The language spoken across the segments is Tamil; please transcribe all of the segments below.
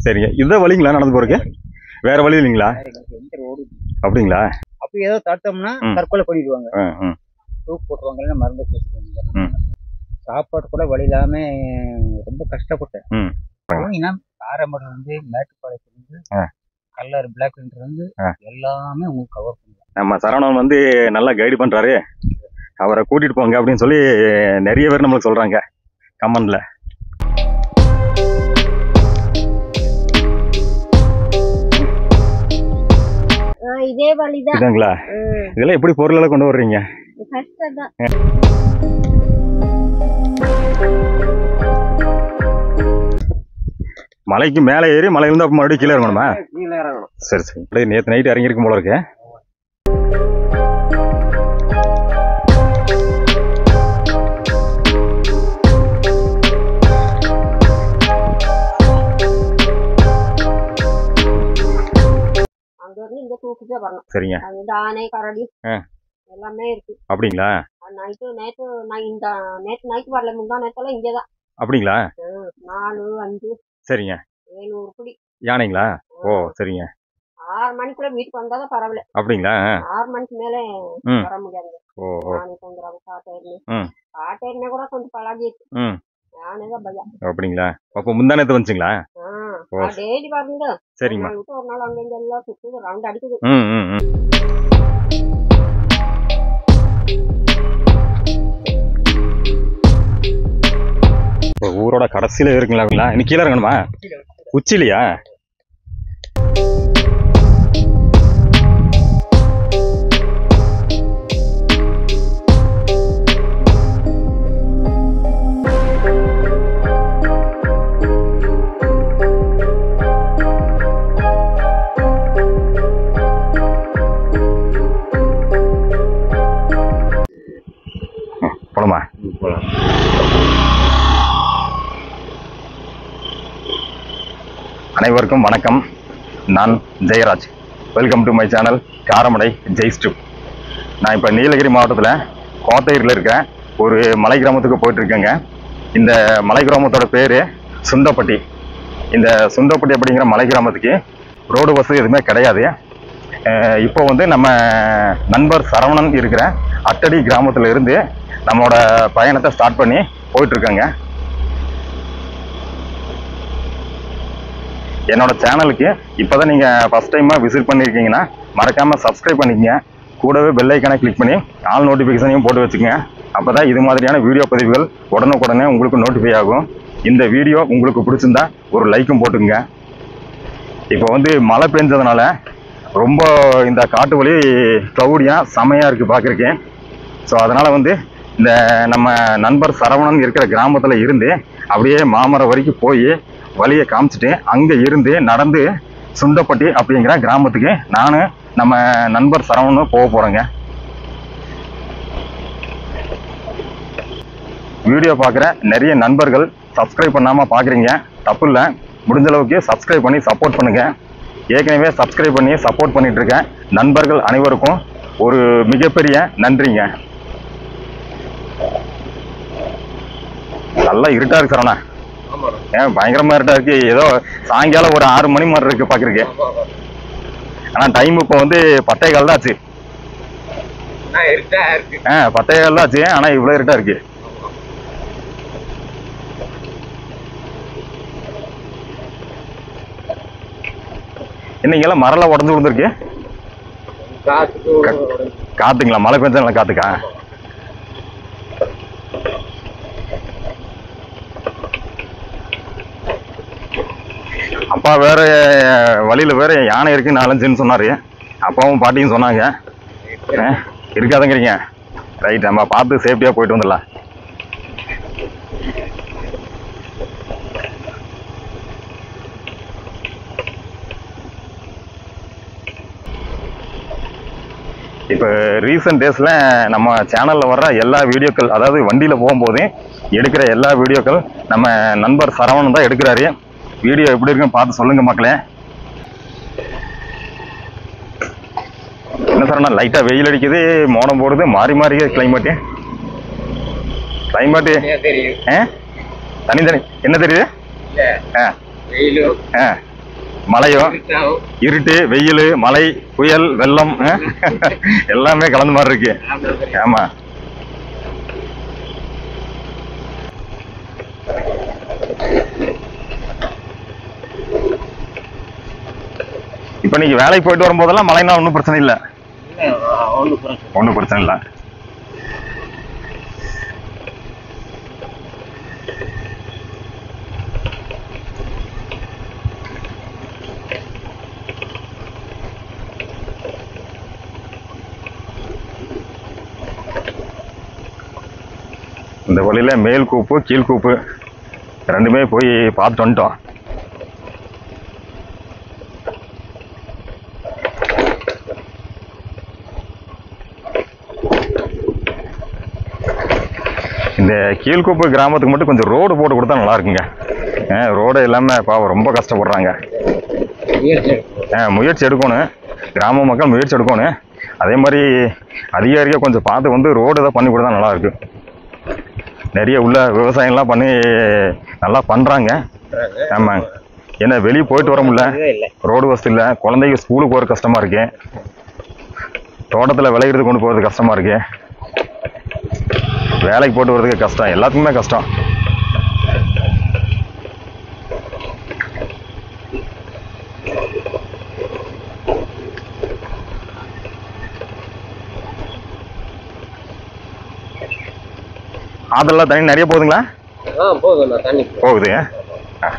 சரிங்க இதுதான் வழிங்களா நடந்து போறதுக்கு வேற வழி இல்லைங்களா எந்த ரோடு அப்படிங்களா அப்படி ஏதோ தடுத்தோம்னா ம். தற்கொலை பண்ணிடுவாங்க ஆ, ம். தூக்கு போட்டுருவாங்க இல்லைன்னா மருந்து போட்டுருவாங்க ம். சாப்பாடு கூட வழி இல்லாம ரொம்ப கஷ்டப்பட்டேன் ம். போனீங்கன்னா காரமடம் வந்து மேட்டுப்பாளையத்துலேருந்து ஆ. கல்லர் பிளாக் இருந்து ஆ. எல்லாமே உங்களுக்கு கவர் பண்ணுவாங்க நம்ம சரவணன் வந்து நல்லா கைடு பண்றாரு அவரை கூட்டிட்டு போங்க அப்படின்னு சொல்லி நிறைய பேர் நம்மளுக்கு சொல்றாங்க கமெண்ட்ல ஆ, இதே வழிதான் இதுங்களா இதெல்லாம் எப்படி பொருள் எல்லாம் கொண்டு வர்றீங்க கஷ்டம் தான் மலைக்கு மேலே ஏறி மலையிலிருந்து அப்ப மறுபடியும் கீழே இறங்கணுமா கீழே இறங்கணும் சரி சரி அப்படியே நேற்று நைட் இறங்கியிருக்கும் போல இருக்கு அங்க இருந்து இங்க தூக்கிட்டே வரணும் சரிங்க அது இந்த ஆனை கரடி ஆ. எல்லாமே இருக்கு அப்படிங்களா நைட்டு நேற்று நான் இந்த நேற்று நைட்டு வரல முந்தா நேரத்தெல்லாம் இங்கதான் அப்படிங்களா ம், நாலு அஞ்சு சரிங்க ஏழு குடி யானைங்களா ஓ சரிங்க ஆறு மணிக்குள்ள வீட்டுக்கு வந்தாதான் பரவாயில்ல அப்படிங்களா ஆ. ஆறு மணிக்கு மேல ம். வர முடியாது ஓ ஓ யானை தொங்குறாங்க காட்டேரினு ம். காட்டேரினா கூட கொஞ்சம் பழகிட்டு ம். யானை தான் பயம் அப்படிங்களா அப்போ முந்தானத்து வந்துச்சுங்களா ஓ. டெய்லி வருங்க ஒரு சரிங்கம்மா நாள் விட்டு ஒரு நாள் அங்க இங்க எல்லாம் சுத்து ரவுண்ட் அடிக்குது ம் ம் ம் இப்போ ஊரோட கடைசியில இருக்குங்களா இன்னும் கீழே இறங்கணுமா உச்சிலையா போலாமா அனைவருக்கும் வணக்கம் நான் Jeyaraj welcome to my channel Karamadai ஜெய்ஸ்டு நான் இப்போ நீலகிரி மாவட்டத்தில் கோத்தகிரியில் இருக்கேன் ஒரு மலை கிராமத்துக்கு போயிட்டு இருக்கேங்க இந்த மலை கிராமத்தோட பேர் சுண்டப்பட்டி இந்த சுண்டப்பட்டி அப்படிங்கிற மலை கிராமத்துக்கு ரோடு வசதி எதுவுமே கிடையாது அஹ் இப்போ வந்து நம்ம நண்பர் சரவணன் இருக்கிற அட்டடி கிராமத்துல இருந்து நம்மளோட பயணத்தை ஸ்டார்ட் பண்ணி போயிட்டு இருக்கேங்க என்னோட சேனலுக்கு இப்போதான் நீங்க ஃபர்ஸ்ட் டைமா விசிட் பண்ணியிருக்கீங்கன்னா மறக்காம சப்ஸ்கிரைப் பண்ணிக்கங்க கூடவே பெல் ஐக்கானை கிளிக் பண்ணி ஆல் நோட்டிஃபிகேஷனையும் போட்டு வச்சுக்கங்க அப்பதான் இது மாதிரியான வீடியோ பதிவுகள் உடனுக்குடனே உங்களுக்கு நோட்டிஃபை ஆகும் இந்த வீடியோ உங்களுக்கு பிடிச்சிருந்தா ஒரு லைக்கும் போட்டுங்க இப்போ வந்து மழை பெஞ்சதுனால ரொம்ப இந்த காட்டு வழி க்ளவுடியாக செமையாக இருக்குது பார்க்குறக்கேன் ஸோ அதனால் வந்து இந்த நம்ம நண்பர் சரவணன் இருக்கிற கிராமத்தில் இருந்து அப்படியே மாமரம் வரைக்கும் போய் வழியை காமிச்சிட்டு அங்கே இருந்து நடந்து சுண்டப்பட்டி அப்படிங்கிற கிராமத்துக்கு நான் நம்ம நண்பர் சரவணனும் போக போகிறேங்க வீடியோ பார்க்குற நிறைய நண்பர்கள் சப்ஸ்கிரைப் பண்ணாமல் பார்க்குறீங்க தப்பு இல்லை முடிஞ்ச அளவுக்கு சப்ஸ்கிரைப் பண்ணி சப்போர்ட் பண்ணுங்க ஏற்கனவே சப்ஸ்கிரைப் பண்ணி சப்போர்ட் பண்ணிட்டு இருக்க நண்பர்கள் அனைவருக்கும் ஒரு மிகப்பெரிய நன்றிங்க நல்லா இருட்டா இருக்கு சரவணா ஏன் பயங்கரமா இருட்டா இருக்கு ஏதோ சாயங்காலம் ஒரு ஆறு மணி மாதிரி இருக்கு பாக்குறதுக்கு ஆனா டைம் இப்போ வந்து பத்தே கால் தான் ஆச்சு இருட்டா இருக்கு ஆ பத்தே கால் தான் ஆச்சு ஆனா இவ்வளவு இருட்டா இருக்கு இன்னைக்கெல்லாம் மரம்லாம் உடஞ்சு விழுந்திருக்கு காத்துக்கு காத்துங்களா மழை பெஞ்சா நல்லா காத்துக்கா அப்பா வேற வழியில வேற யானை இருக்கு நாலஞ்சுன்னு சொன்னாரு அப்பாவும் பாட்டியும் சொன்னாங்க ஆ, இருக்காதுங்கிறீங்க ரைட் நம்ம பார்த்து சேஃப்டியா போயிட்டு வந்துடலாம் இப்போ ரீசெண்ட் டேஸில் நம்ம சேனலில் வர்ற எல்லா வீடியோக்கள் அதாவது வண்டியில் போகும்போது எடுக்கிற எல்லா வீடியோக்கள் நம்ம நண்பர் சரவணன் தான் எடுக்கிறாரு வீடியோ எப்படி இருக்குன்னு பார்த்து சொல்லுங்க மக்களே என்ன சரவணா லைட்டாக வெயில் அடிக்குது மோடம் போடுது மாறி மாறி கிளைமேட்டு கிளைமேட்டு தெரியும் ஆ தனி தனி என்ன தெரியுது இல்ல ஆ வெயிலும் ஆ மழையும் இருட்டு வெயில் மழை புயல் வெள்ளம் அஹ், எல்லாமே கலந்த மாதிரி இருக்கு ஆமா இப்ப நீங்க வேலைக்கு போயிட்டு வரும்போதெல்லாம் மழைனா ஒன்றும் பிரச்சனை இல்லை ஒன்றும் பிரச்சனை இல்லை இந்த வழியில மேல் கூப்பு கீழ் கூப்பு ரெண்டுமே போய் பார்த்துட்டு வந்துட்டோம் இந்த கீழ்கூப்பு கிராமத்துக்கு மட்டும் கொஞ்சம் ரோடு போட்டு கொடுத்தா நல்லா இருக்குங்க ரோடு இல்லாமல் பாவம் ரொம்ப கஷ்டப்படுறாங்க ஆ, முயற்சி எடுக்கணும் கிராம மக்கள் முயற்சி எடுக்கணும் அதே மாதிரி அதிகாரிகள் கொஞ்சம் பார்த்து வந்து ரோடு இதை பண்ணி கொடுத்தா நல்லா இருக்கு நிறைய உள்ள விவசாயம்லாம் பண்ணி நல்லா பண்ணுறாங்க ஆமாங்க ஏன்னா வெளியே போயிட்டு வர முடியல இல்லை ரோடு வசதி இல்லை குழந்தைங்க ஸ்கூலுக்கு போகிற கஷ்டமாக இருக்கு தோட்டத்தில் விளையிறது கொண்டு போகிறது கஷ்டமாக இருக்கு வேலைக்கு போட்டு வர்றதுக்கு கஷ்டம் எல்லாத்துக்குமே கஷ்டம் ஆதெல்லாம் தண்ணி நிறைய போகுதுங்களா ஆ போதும் தண்ணி போகுது ஆ.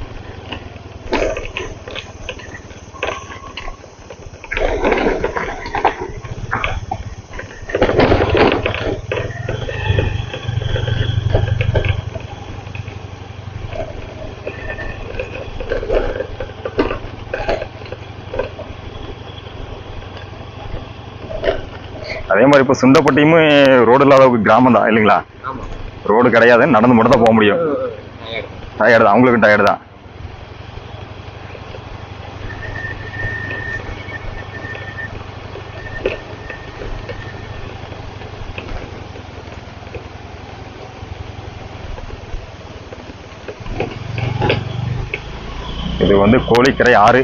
அதே மாதிரி இப்போ சுண்டப்பட்டியும் ரோடு இல்லாத கிராமம் தான் இல்லைங்களா ஆமாம் ரோடு கிடையாது நடந்து மட்டும் தான் போக முடியும் டயர்டு தான் அவங்களுக்கும் டயர்டு தான் இது வந்து கோழிக்கரை ஆறு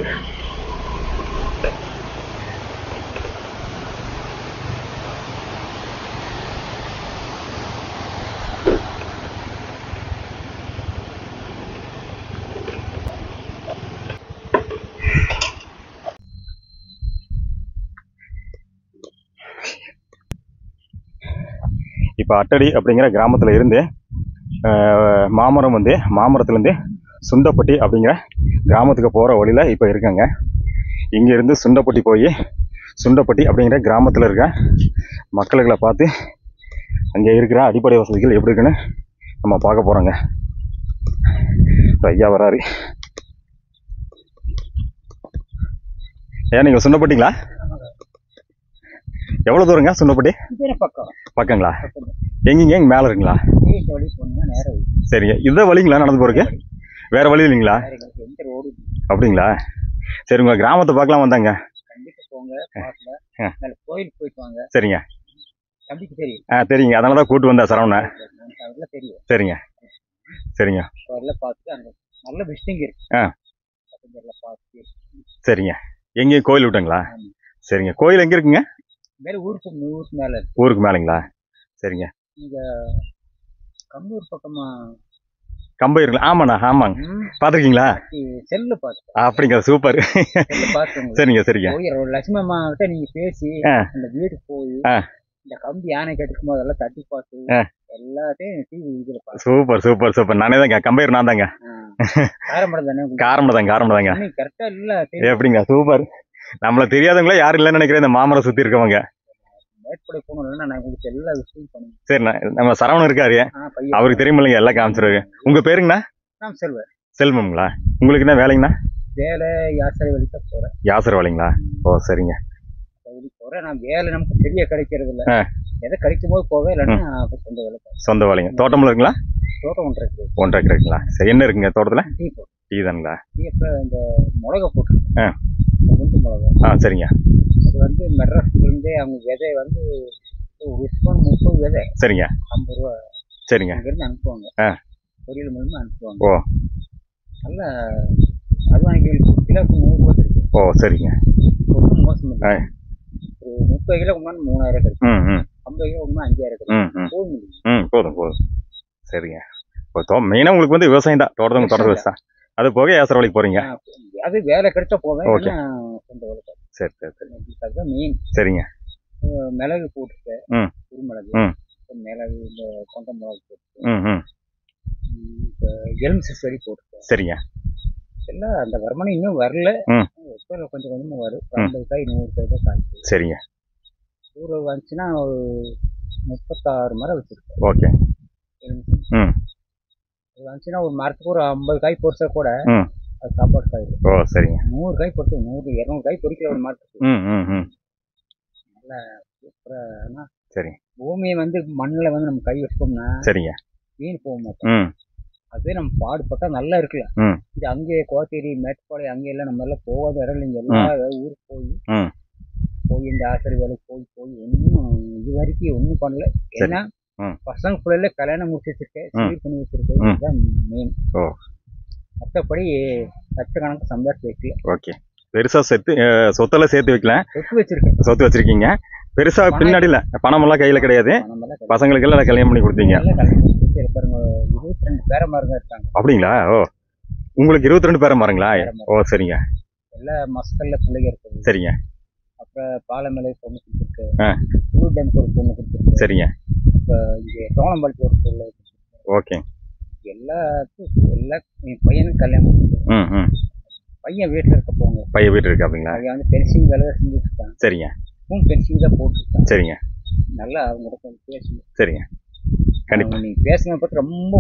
இப்போ அட்டடி அப்படிங்கிற கிராமத்தில் இருந்து அஹ், மாமரம் வந்து மாமரத்துலேருந்து சுண்டப்பட்டி அப்படிங்கிற கிராமத்துக்கு போகிற வழியில் இப்போ இருக்காங்க இங்கேருந்து சுண்டப்பட்டி போய் சுண்டப்பட்டி அப்படிங்கிற கிராமத்தில் இருக்க மக்களுகளை பார்த்து அங்கே இருக்கிற அடிப்படை வசதிகள் எப்படி இருக்குன்னு நம்ம பார்க்க போகிறோங்க ஐயா வராரு ஏன் நீங்கள் சுண்டப்பட்டிங்களா எவ்வளோ தூரங்க சுண்டப்பட்டி இது பக்கம் பக்கங்களா எங்கீங்க எங்க மேலே இருக்குங்களா வீட்டு வழி போனீங்கன்னா நேரம் வழி. சரிங்க இதை வழிங்களா நடந்து போறதுக்கு வேற வழி இல்லைங்களா வேற எங்களுக்கு எந்த ரோடு அப்படிங்களா சரி உங்க கிராமத்தை பார்க்கலாம் வந்தாங்க கண்டிப்பா போங்க பார்க்கல ஆ. நல்ல கோயிலுக்கு போயிட்டு வாங்க சரிங்க தம்பிக்கு தெரியும் ஆ சரிங்க அதனால தான் கூட்டு வந்தேன் சரவண நமக்கு அதெல்லாம் தெரியும் சரிங்க சரிங்க அதெல்லாம் பார்த்துட்டு அங்க நல்ல விசிட்டிங் இருக்கு ஆ. அதெல்லாம் பார்த்து சரிங்க எங்கேயும் கோயில் விட்டுங்களா ஆமா. சரிங்க கோயில் எங்க இருக்குங்க மேல ஊருக்கு ஊருக்கு மேல இருக்கு ஊருக்கு மேலேங்களா சரிங்க இங்க கம்பூர் பக்கமா கம்பை இருக்குங்களா ஆமாண்ணா ஆமாங்க ம், பார்த்துருக்கீங்களா செல்லு பார்த்து அப்படிங்க சூப்பர் செல்லு பார்த்து சரிங்க சரிங்க போய் ஒரு லட்சுமி அம்மா கிட்ட நீங்க பேசி ஆ. அந்த வீட்டுக்கு போய் ஆ. இந்த கம்பி யானை கட்டுக்கும் போது எல்லாம் தட்டி பார்த்து ஆ. எல்லாத்தையும் டிவி இதுல பார்த்து சூப்பர் சூப்பர் சூப்பர் நானே தாங்க கம்பையர் நான் தாங்க காரமடம் தானே உங்களுக்கு காரணம் தாங்க காரணம் தாங்க கரெக்டா இல்ல தெரியும். எப்படிங்க சூப்பர் நம்மள தெரியாதவங்களே யாரும் இல்லைன்னு நினைக்கிறேன் இந்த மாமரம் சுத்தி இருக்கவங்க மேற்படி போகணும் இல்லைன்னா நான் உங்களுக்கு எல்லா விஷயம் பண்ணுவேன் சரிண்ணா நம்ம சரவணன் இருக்காரு ஆ பையன் அவருக்கு தெரியுமில்லைங்க எல்லாம் காமிச்சிருவாரு உங்க பேருங்கண்ணா நான் செல்வேன் செல்வம்ங்களா உங்களுக்கு என்ன வேலைங்கண்ணா வேலை யாசரை வழிக்க போறேன் யாசர் வேலைங்களா ஓ சரிங்க வழி போறேன் நான் வேலை நமக்கு சரியா கிடைக்கிறது இல்ல ஆ. எதை கிடைக்கும் போது போவேன் இல்லைன்னா அப்ப சொந்த வேலை பார்ப்பேன். சொந்த வேலைங்க தோட்டம்ல இருக்குங்களா தோட்டம் ஒன்று இருக்குது ஒன்றரை ஏக்கர் இருக்குங்களா சரி என்ன இருக்குங்க தோட்டத்துல டீ போட்டு டீ தானுங்களா டீ அப்புறம் இந்த மிளகா போட்டுருக்கேன் ஆ. குண்டு மிளகா ஆ சரிங்க அது வந்து மெட்ராஸ்ல இருந்தே அவங்க விதை வந்து ஒரு ஸ்பூன் முப்பது விதை சரிங்க ஐம்பது ரூபா சரிங்க அங்கிருந்து அனுப்புவாங்க ஆ. பொரியல் மூலமா அனுப்புவாங்க ஓ நல்ல அது வாங்கி கிலோக்கு நூறுரூவா கிடைக்கும் ஓ சரிங்க ஒன்றும் மோசம் இல்லை ஆ. ஒரு முப்பது கிலோ கொண்டாந்து மூணாயிரம் கிடைக்கும் ம் ம் ஐம்பது கிலோ கொண்டாந்து அஞ்சாயிரம் கிடைக்கும் ம் ம் போக முடியும் ம் போதும் போதும் சரிங்க இப்போ தோ மெயினாக உங்களுக்கு வந்து விவசாயம் தான் தோட்டத்துக்கு தொடர்ந்து விவசாயம் அது போக ஏசர வழிக்கு போகிறீங்க ஆ, அது வேலை கிடைச்சா போவேன் Okay. இல்லைன்னா சொந்த வேலை பார்ப்பேன். சரி சரி சரி அதுதான் மெயின் சரிங்க மிளகு போட்டுருக்கேன் ம். குருமிளகு ம். அப்புறம் மிளகு இந்த கொண்ட மிளகு போட்டு ம் ம் இப்போ எலுமிச்சை செடி போட்டுருக்கேன் சரிங்க எல்லாம் அந்த வருமானம் இன்னும் வரல ம். எப்போ கொஞ்சம் கொஞ்சமாக வரும் ஒரு ஐம்பது காய் நூறு காய் தான் காய்க்கும் சரிங்க ஊரை வந்துச்சுன்னா ஒரு முப்பத்தாறு மரம் வச்சுருக்கேன் ஓகே எலுமிச்சை ம். அது வந்துச்சுன்னா ஒரு மரத்துக்கு ஒரு ஐம்பது காய் பொறிச்சா கூட ம். அது சாப்பாடு காய் ஓ சரிங்க நூறு காய் பொறிச்சு நூறு இரநூறு காய் பொறிக்கிற ஒரு மரத்துக்கு ம் ம் ம் சூப்பராக சரி பூமியை வந்து மண்ணில் வந்து நம்ம கை வச்சோம்னா சரிங்க வீண் போக மாட்டோம் ம் அதுவே நம்ம பாடுபட்டா நல்லா இருக்கலாம் ம். இது அங்கே கோத்தேரி மேட்டுப்பாளையம் அங்கே எல்லாம் நம்ம எல்லாம் போகாத இடம் இல்லைங்க எல்லா ஊருக்கு போய் ம். போய் இந்த ஆசிரியர் வேலைக்கு போய் போய் ஒன்றும் இது வரைக்கும் ஒன்றும் பண்ணல ஏன்னா ம். பசங்க பிள்ளைல கல்யாணம் முடிச்சு வச்சிருக்கேன் ம். சீர் பண்ணி வச்சிருக்கேன் ம். இதுதான் மெயின் ஓ. மற்றபடி லட்சக்கணக்கு சம்பாதிச்சு வைக்கல ஓகே பெருசாக சேர்த்து அஹ், சொத்தெல்லாம் சேர்த்து வைக்கல சொத்து வச்சிருக்கேன் சொத்து வச்சிருக்கீங்க பெருசா பின்னாடியில் பணமெல்லாம் கையில் கிடையாது பணமெல்லாம் கல்யாணம் பசங்களுக்கெல்லாம் கல்யாணம் பண்ணி கொடுத்தீங்க எல்லாம் கல்யாணம் முடிச்சு வச்சிருக்கேன். பாருங்க இருபத்தி ரெண்டு பேரமாருங்க இருக்காங்க அப்படிங்களா ஓ உங்களுக்கு இருபத்தி ரெண்டு பேரம் பாருங்களா பேரமாரு. ஓ சரிங்க எல்லா மஸ்கல்ல பிள்ளைங்க இருக்குது சரிங்க அப்புறம் பாலமலை பொண்ணு கொடுத்துருக்கு ஆ. ஊர் டேம்க்கு ஒரு பொண்ணு கொடுத்துருக்கு சரிங்க இப்போ இங்கே சோளம்பாளையத்து ஒரு பொண்ணு ஓகே எல்லாத்துக்கும் எல்லா என் பையனுக்கு கல்யாணம் முடிச்சிருக்கு. ம் ம் பையன் வீட்டில் இருக்க போங்க பையன் வீட்டு இருக்கு அப்படிங்களா பையன் வந்து பென்சிங் வேலை தான் செஞ்சுட்டு இருக்கான் சரிங்க இப்பவும் பென்சிங் தான் போட்டுருக்கான் சரிங்க நல்லா அவங்க கொஞ்சம் பேசுங்க சரிங்க கண்டிப்பா அவங்க நீங்க பேசுங்க பார்த்து ரொம்ப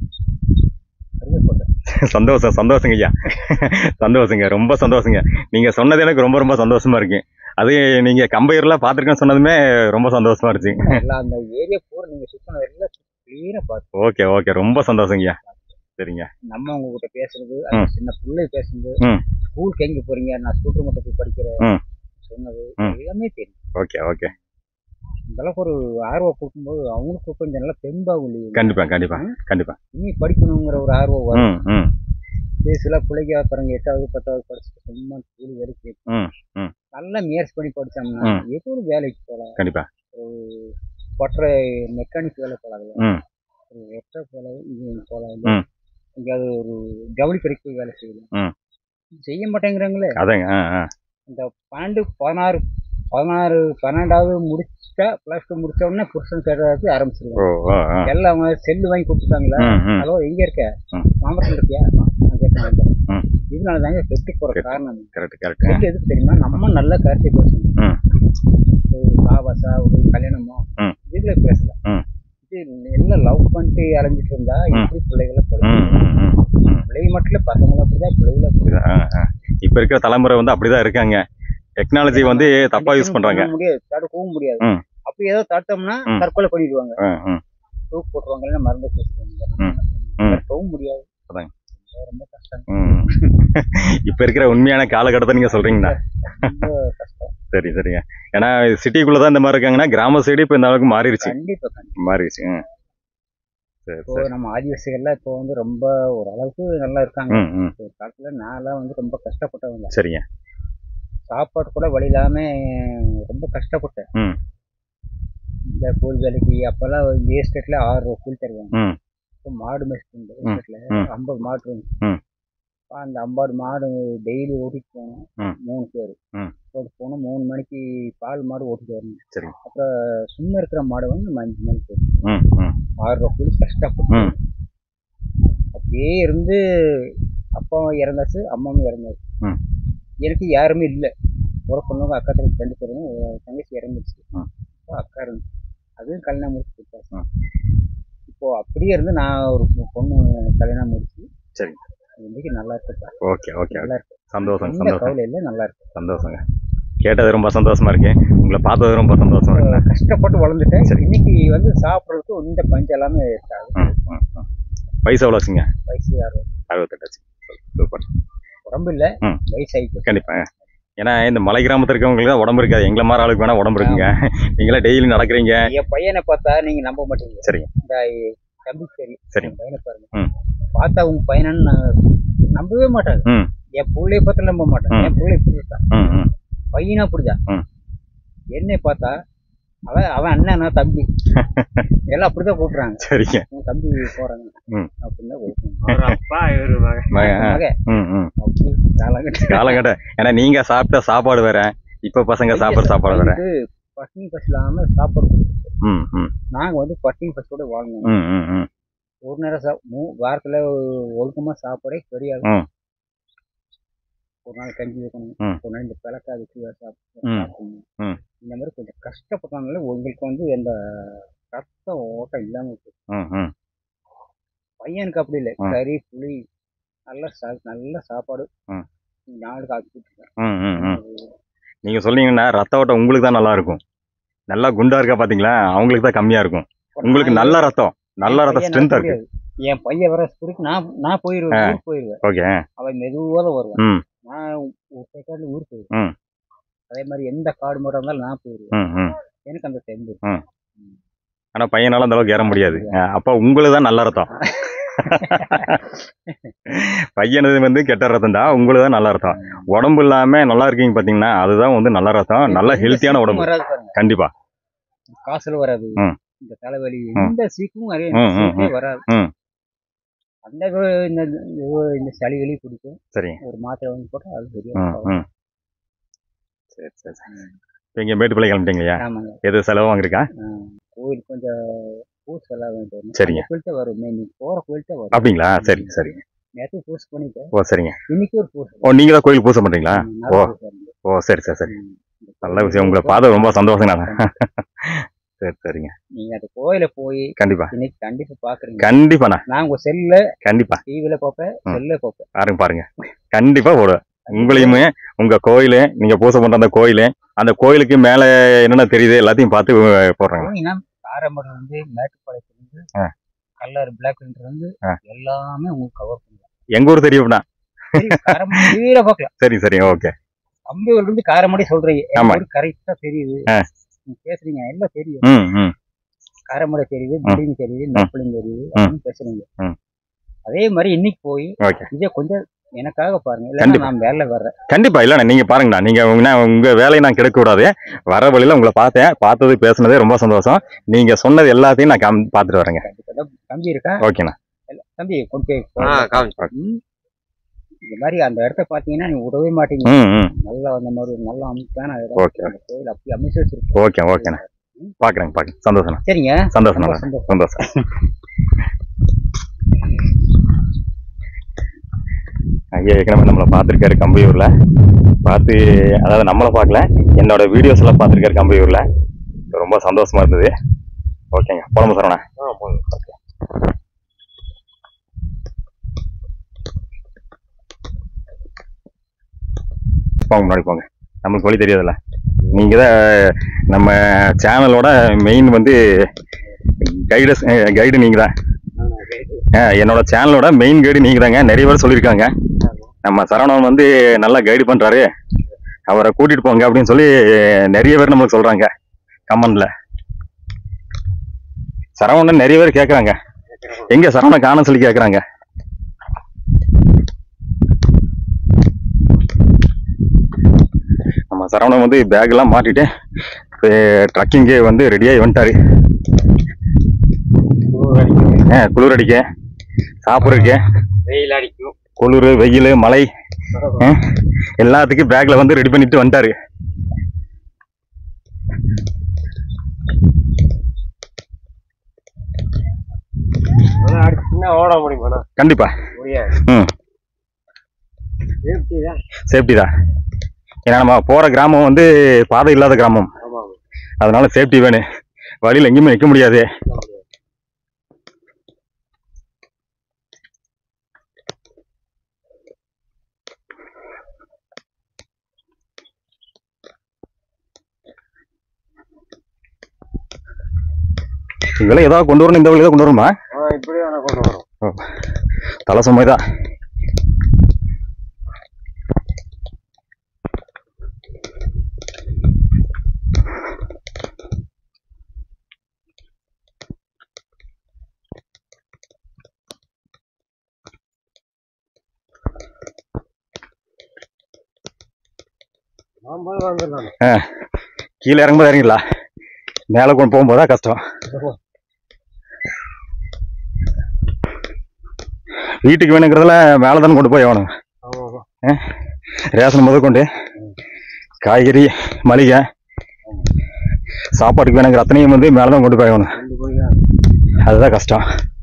பெருமைப்பட்டேன் சந்தோஷம் சந்தோஷங்க ஐயா சந்தோஷங்க ரொம்ப சந்தோஷங்க நீங்க சொன்னது எனக்கு ரொம்ப ரொம்ப சந்தோஷமா இருக்கு அது நீங்க கம்பையர்லாம் பார்த்துருக்கேன்னு சொன்னதுமே ரொம்ப சந்தோஷமா இருந்துச்சு எல்லாம் அந்த ஏரியா பூரா நீங்க சுத்தின எல்லாம் கிளீனா பார்த்து ஓகே ஓகே ரொம்ப சந்தோஷங்க ஐயா சரிங்க நம்ம உங்ககிட்ட பேசுறது அந்த ம். சின்ன பிள்ளை பேசுறது ம். ஸ்கூலுக்கு எங்க போறீங்க நான் ஸ்கூட்டர் மட்டும் போய் படிக்கிறேன் ம். சொன்னது ம். எல்லாமே தெரியும் ஓகே ஓகே இந்த அளவுக்கு ஒரு ஆர்வம் கூட்டும்போது அவங்களுக்கு கொஞ்சம் நல்லா தெம்பாகும் இல்லையா கண்டிப்பா கண்டிப்பா கண்டிப்பா இனி படிக்கணுங்கிற ஒரு ஆர்வம் வரும் ம் ம் சில பிள்ளைங்க பாருங்க எட்டாவது பத்தாவது படிச்சுட்டு சும்மா கூலி வேலைக்கு ம், ம். நல்லா முயற்சி பண்ணி படிச்சோம்னா ம். ஏதோ ஒரு வேலைக்கு போகலாம் கண்டிப்பா ஒரு கொட்டுற மெக்கானிக் வேலை போகலாம் ம் ஒரு வெற்ற வேலை இது போகலாம் ம். எங்கேயாவது ஒரு ஜவுளி கடைக்கு போய் வேலை ம். செய்யலாம் செய்ய மாட்டேங்கிறாங்களே அதாங்க ஆ ஆ இந்த பன்னெண்டு பதினாறு பதினாறு பன்னெண்டாவது முடிச்சுட்டா ப்ளஸ் டூ முடிச்ச உடனே புருஷன் தேடுறதுக்கு ஆரம்பிச்சிருவாங்க ஓ ஆ ஆ எல்லாம் அவங்க செல்லு வாங்கி கொடுத்துட்டாங்களா ம் ம் ஹலோ எங்க இருக்க ம். மாமரத்தில் இருக்கியா நான் கேட்டேன் ம். இதனால தாங்க கெட்டு போற கெட்டு. காரணம் கரெக்ட் கரெக்ட் கெட்டு எதுக்கு தெரியுமா நம்ம நல்ல கருத்தை பேசணும் ம். ஒரு சாவாசா ஒரு கல்யாணமோ ம். இதுல பேசலாம் ம். இது எல்லாம் லவ் பண்ணிட்டு அலைஞ்சிட்டு இருந்தா எப்படி பிள்ளைகளை ம் படிக்கணும் ம் ம் ம் பிள்ளைங்க மட்டும் இல்ல பசங்களும் அப்படிதான் பிள்ளைகளை அப்படிதான். ஆ, ஆ. இப்ப இருக்கிற தலைமுறை வந்து அப்படிதான் இருக்காங்க டெக்னாலஜி வந்து தப்பா யூஸ் அடிக்கணும் பண்றாங்க பண்ண முடியாது தடுக்கவும் முடியாது ம். அப்படி ஏதோ தடுத்தோம்னா ம். தற்கொலை பண்ணிடுவாங்க ஆ, ம். தூக்கு போட்டுருவாங்க இல்லைன்னா மருந்து பூசுவாங்க ம். ம். தடுக்கவும் முடியாது அதாங்க. ரொம்ப ரொம்ப கஷ்டம் ம். இப்ப இருக்கிற உண்மையான காலகட்டத்தை நீங்க சொல்றீங்களா ரொம்ப கஷ்டம் சரி சரிங்க ஏன்னா சிட்டிக்குள்ளதான் இந்த மாதிரி இருக்காங்கன்னா கிராம சைடு இப்ப இந்த அளவுக்கு மாறிடுச்சு கண்டிப்பா கண்டிப்பா மாறிடுச்சு ம். சரி இப்போ சரி நம்ம ஆதிவாசிகள்லாம் இப்போ வந்து ரொம்ப ஓரளவுக்கு நல்லா இருக்காங்க ம் ம் ஒரு காலத்துல நான்லாம் வந்து ரொம்ப கஷ்டப்பட்டவங்க சரிங்க சாப்பாடு கூட வழி இல்லாம ரொம்ப கஷ்டப்பட்டேன் ம். இந்த கூலி வேலைக்கு அப்பெல்லாம் இந்த எஸ்டேட்ல ஆறு ரூபா கூலி தருவாங்க ம். இப்போ மாடு மேய்ச்சிட்டு ம். எஸ்டேட்ல ம். ஐம்பது மாடு இருந்துச்சு ம். அப்ப அந்த ஐம்பது மாடு டெய்லி ஓட்டிட்டு போகணும் ம். மூணு பேர் ம். ஓட்டிட்டு போகணும் மூணு மணிக்கு பால் மாடு ஓட்டிட்டு வரணும் சரிங்க. அப்புறம் சும்மா இருக்கிற மாடு வந்து நம்ம அஞ்சு மணிக்கு ஓட்டணும். ம் ம் ஆறு ரூபா கூலி கஷ்டப்பட்டு ம். அப்படியே இருந்து அப்பாவும் இறந்தாச்சு அம்மாவும் இறந்தாச்சு ம். எனக்கு யாருமே இல்லை ஒரு பொண்ணுங்க அக்கா தங்கச்சி ரெண்டு பேரும் ஒரு தங்கச்சி இறந்துச்சு ம். அப்போ அக்கா இருந்துச்சு அதுவும் கல்யாணம் முடிச்சு கொடுத்தாச்சு ம். இப்போ அப்படியே இருந்து நான் ஒரு பொண்ணு கல்யாணம் முடிச்சு சரி. இன்னைக்கு நல்லா இருக்குப்பா ஓகே ஓகே நல்லா இருக்கு சந்தோஷம் எந்த சந்தோஷம் கவலை இல்லை நல்லா இருக்கு சந்தோஷங்க கேட்டது ரொம்ப சந்தோஷமா இருக்கு உங்களை பார்த்தது ரொம்ப சந்தோஷமா இருக்கு கஷ்டப்பட்டு வளர்ந்துட்டேன் சரி. இன்னைக்கு வந்து சாப்பிட்றதுக்கு இந்த பஞ்சம் எல்லாமே இருக்காது ம் ம் ம் வயசு எவ்வளோ வச்சுங்க வயசு யாரும் அறுபத்தெட்டாச்சு சூப்பர் உடம்பு இல்லை ம். வயசு ஆகிப்போச்சு கண்டிப்பா ஏன்னா இந்த மலை கிராமத்துல இருக்கவங்களுக்கு தான் உடம்பு இருக்காது எங்களை மாதிரி ஆளுக்கு வேணா உடம்பு இருக்குங்க நீங்களா டெய்லி நடக்கிறீங்க என் பையனை பார்த்தா நீங்க நம்ப மாட்டீங்க சரிங்க. இந்த தம்பி சரி சரிங்க. என் பையனை பாருங்க ம். பார்த்தா உங்க பையனன்னு நான் நம்பவே மாட்டாங்க ம் என் பிள்ளைய பார்த்து நம்ப மாட்டேன் ம். என் பிள்ளை இப்படி இருக்கான் ம் ம் பையனா அப்படிதான் ம். என்னை பார்த்தா அவன் அவன் அண்ணன் நான் தம்பி எல்லாம் அப்படிதான் கூப்பிடுறாங்க சரிங்க உன் தம்பி போறாங்க ம். அப்படின்னு தான் கூப்பிடுறாங்க அவர் அப்பா இவரு மகன் மகன், ஆ. மகன் ம் ம் அப்படி காலங்கட்டு காலங்கட்டம் ஏன்னா நீங்க சாப்பிட்ட சாப்பாடு வேற இப்ப பசங்க சாப்பிட்ற சாப்பாடு வேற பட்டினி பஸ் இல்லாம சாப்பாடு கொடுக்கும். ம் ம் நாங்க வந்து பட்டினி பஸ்ஸோட வாழணும் ம் ம் ம் ஒரு நேரம் சா மூ வாரத்துல ஒழுக்கமா சாப்பாடே கிடையாது ம். ஒரு நாள் கஞ்சி வைக்கணும் ம். ஒரு நாள் இந்த பிளக்கா வச்சு ம். சாப்பிடணும் ம். இந்த மாதிரி கொஞ்சம் கஷ்டப்பட்டனால உங்களுக்கு வந்து எந்த ரத்த ஓட்டம் இல்லாம இருக்கு ம் ம் பையனுக்கு அப்படி இல்லை ம். கறி புளி நல்ல சா நல்ல சாப்பாடு ம். நாளுக்கு ஆக்கிட்டு ம் ம் ம் நீங்க சொன்னீங்கன்னா ரத்த ஓட்டம் உங்களுக்கு தான் நல்லா இருக்கும் நல்லா குண்டா இருக்கா பாத்தீங்களா அவங்களுக்கு தான் கம்மியா இருக்கும் உங்களுக்கு நல்ல ரத்தம் நல்ல ரத்தம் ஸ்ட்ரென்த்தா இருக்கு என் பையன் வர ஸ்பிரிட் நான் நான் போயிருவேன் ஊருக்கு போயிருவேன் ஓகே அவன் மெதுவாக தான் வருவான் ம் நான் ஒரு செகண்ட் ஊருக்கு போயிருவேன் ம். அதே மாதிரி எந்த காடு முறை இருந்தாலும் நான் போயிருவேன் ம் ம் எனக்கு அந்த தெம்பு இருக்கு. ஆனா பையனால அந்த அளவுக்கு ஏற முடியாது அஹ் அப்ப உங்களுக்கு தான் நல்ல ரத்தம் பையனது வந்து கெட்ட ரத்தம் தான் உங்களுக்கு தான் நல்ல ரத்தம் உடம்பு இல்லாம நல்லா இருக்கீங்க பாத்தீங்கன்னா அதுதான் வந்து நல்ல ரத்தம் நல்ல எந்த ஹெல்த்தியான சீக்கும் உடம்பு வராது பாருங்க கண்டிப்பா காசுல வராது ம். இந்த தலைவலி ம். எந்த சீக்கும் வரையும் ம், ம், சீக்கே வராது ம். அந்த கு- இந்த இந்த- இந்த சளி வெளி பிடிக்கும் சரிங்க ஒரு மாத்திரை வாங்கி போட்டா அது ம் தெரியும் ம் சரி சரி சரி இப்போ இங்கே மேட்டுப்பாளையம் கிளம்பிட்டீங்களா ஆமாங்க எது செலவு வாங்கிருக்கா ஆ, கோயில் கொஞ்சம் பூஸ் எல்லாம் வேணும் சரிங்க. கோயில்கிட்ட வரும் நீ போற கோயில்கிட்ட வரும் அப்படிங்களா சரி சரி நேற்று பூஸ் பண்ணிட்டேன் ஓ சரிங்க இன்னைக்கு ஒரு பூஸ் ஓ நீங்க தான் கோயில் பூசை பண்றீங்களா ம், நல்ல ஓ. பூசை இருந்து. ஓ சரி சரி சரி ம். இந்த நல்ல விஷயம் உங்களை பார்த்து ரொம்ப சந்தோஷங்க நான் சரி சரிங்க நீங்க அந்த கோயில போய் கண்டிப்பா இன்னைக்கு கண்டிப்பா பாக்குறீங்க கண்டிப்பாண்ணா நான் உங்க செல்ல கண்டிப்பா டிவில பார்ப்பேன் ம். செல்ல பார்ப்பேன் பாருங்க பாருங்க கண்டிப்பா போடுவேன் உங்களையுமே உங்க கோயில் நீங்க பூசை பண்ற அந்த கோயில் அந்த கோயிலுக்கு மேல என்னென்ன தெரியுது எல்லாத்தையும் பார்த்து அஹ், போடுறேங்க போனீங்கன்னா காரமடம் இருந்து மேட்டுப்பாளையத்துல இருந்து ஆ. கல்லர் பிளாக் இருந்து ஆ. எல்லாமே உங்களுக்கு கவர் பண்ணுவோம் எங்க ஊர் தெரியும்ண்ணா காரமடை டிவியில பார்க்கலாம் சரி சரி ஓகே கம்பியூர்ல இருந்து காரமடை சொல்றீங்க ஆமா. கரெக்டா தெரியுது ஆ. நீங்க பேசுறீங்க எல்லாம் தெரியும் ம் ம் காரமடை தெரியுது பில்டிங் தெரியுது நெப்பலிங் தெரியுது ம். அப்படின்னு பேசுறீங்க ம். அதே மாதிரி இன்னைக்கு போய் ஓகே இதே கொஞ்சம் எனக்காக பாருங்க இல்லைன்னா கண்டிப்பா. நான் வேலை வர்றேன் கண்டிப்பா இல்லண்ணா நீங்க பாருங்கண்ணா நீங்க உங்க- உங்க வேலையை நான் கெடுக்க கூடாது வர வழியில உங்களை பார்த்தேன் பார்த்தது பேசுனதே ரொம்ப சந்தோஷம் நீங்க சொன்னது எல்லாத்தையும் நான் கம்- பார்த்துட்டு வரேங்க கண்டிப்பா தான் தம்பி இருக்கா ஓகேண்ணா தம்பி கொண்டு போய் ஆ கோயில்ல காமிச்சு ம். இந்த மாதிரி அந்த இடத்த பாத்தீங்கன்னா நீங்க விடவே மாட்டீங்க ம் ம் நல்லா அந்த மாதிரி ஒரு நல்ல அமைப்பான இடம் ஓகே அந்த கோயில் அப்படி அமைச்சு வச்சிருக்கோம் ஓகே ஓகேண்ணா பாக்குறேங்க பாக்குறேன் சந்தோஷண்ணா சரிங்க சந்தோஷண்ணா ரொம்ப சந்தோஷம். சந்தோஷம் ஐயா ஏற்கனவே நம்மளை பார்த்துருக்காரு கம்பியூர்ல பார்த்து அதாவது நம்மளை பார்க்கல என்னோட வீடியோஸ் எல்லாம் பார்த்துருக்காரு கம்பியூர்ல ரொம்ப சந்தோஷமா இருந்தது ஓகேங்க போலமா சரவணா ஆ போங்க போங்க முன்னாடி போங்க நம்மளுக்கு வழி தெரியாதுல்ல நீங்க தான் நம்ம சேனலோட மெயின் வந்து கைடஸ் கைடு நீங்க தான் என்னோட சேனலோட மெயின் கைடு நீங்க தாங்க நிறைய பேர் சொல்லியிருக்காங்க நம்ம சரவணன் வந்து நல்லா கைடு பண்றாரு அவரை கூட்டிட்டு போங்க அப்படின்னு சொல்லி நிறைய பேர் நம்மளுக்கு சொல்றாங்க கமெண்ட்ல சரவணன் நிறைய பேர் கேக்குறாங்க எங்க சரவணன் காணோம்னு சொல்லி கேக்குறாங்க நம்ம சரவணன் வந்து பேக் எல்லாம் மாட்டிட்டு ட்ரக்கிங்கு வந்து ரெடியாகி வந்துட்டாரு ஆ, குளிர் அடிக்க சாப்பிட்றதுக்கு வெயில் அடிக்கும் குளிர் வெயில் மழை ஆ, எல்லாத்துக்கும் பேக்ல வந்து ரெடி பண்ணிட்டு வந்துட்டாரு ஆனா அடிச்சுன்னா ஓட முடியுமாண்ணா கண்டிப்பா முடியாது ம் சேஃப்டி தான் சேஃப்டி தான் ஏன்னா நம்ம போற கிராமம் வந்து பாதை இல்லாத கிராமம் ஆமாம் அதனால சேஃப்டி வேணும் வழியில எங்கேயுமே நிற்க முடியாது இதெல்லாம் ஏதாவது கொண்டு வரணும் இந்த வழி தான் கொண்டு வரணுமா ஆ இப்படி வேணா கொண்டு வரும் தலை சுமைதான் வரும்போது வந்துடலாம் கீழே இறங்கும்போது இறங்கிடலாம் மேலே கொண்டு போகும்போது தான் கஷ்டம் வீட்டுக்கு வேணுங்கிறதுல மேலே தானே கொண்டு போய் ஆகணும் ஆமா ஆமா ரேஷன் முதல் கொண்டு காய்கறி மளிகை சாப்பாட்டுக்கு வேணுங்கிற அத்தனையும் வந்து மேலே தான் கொண்டு போய் ஆகணும் கொண்டு போய் அதுதான் கஷ்டம்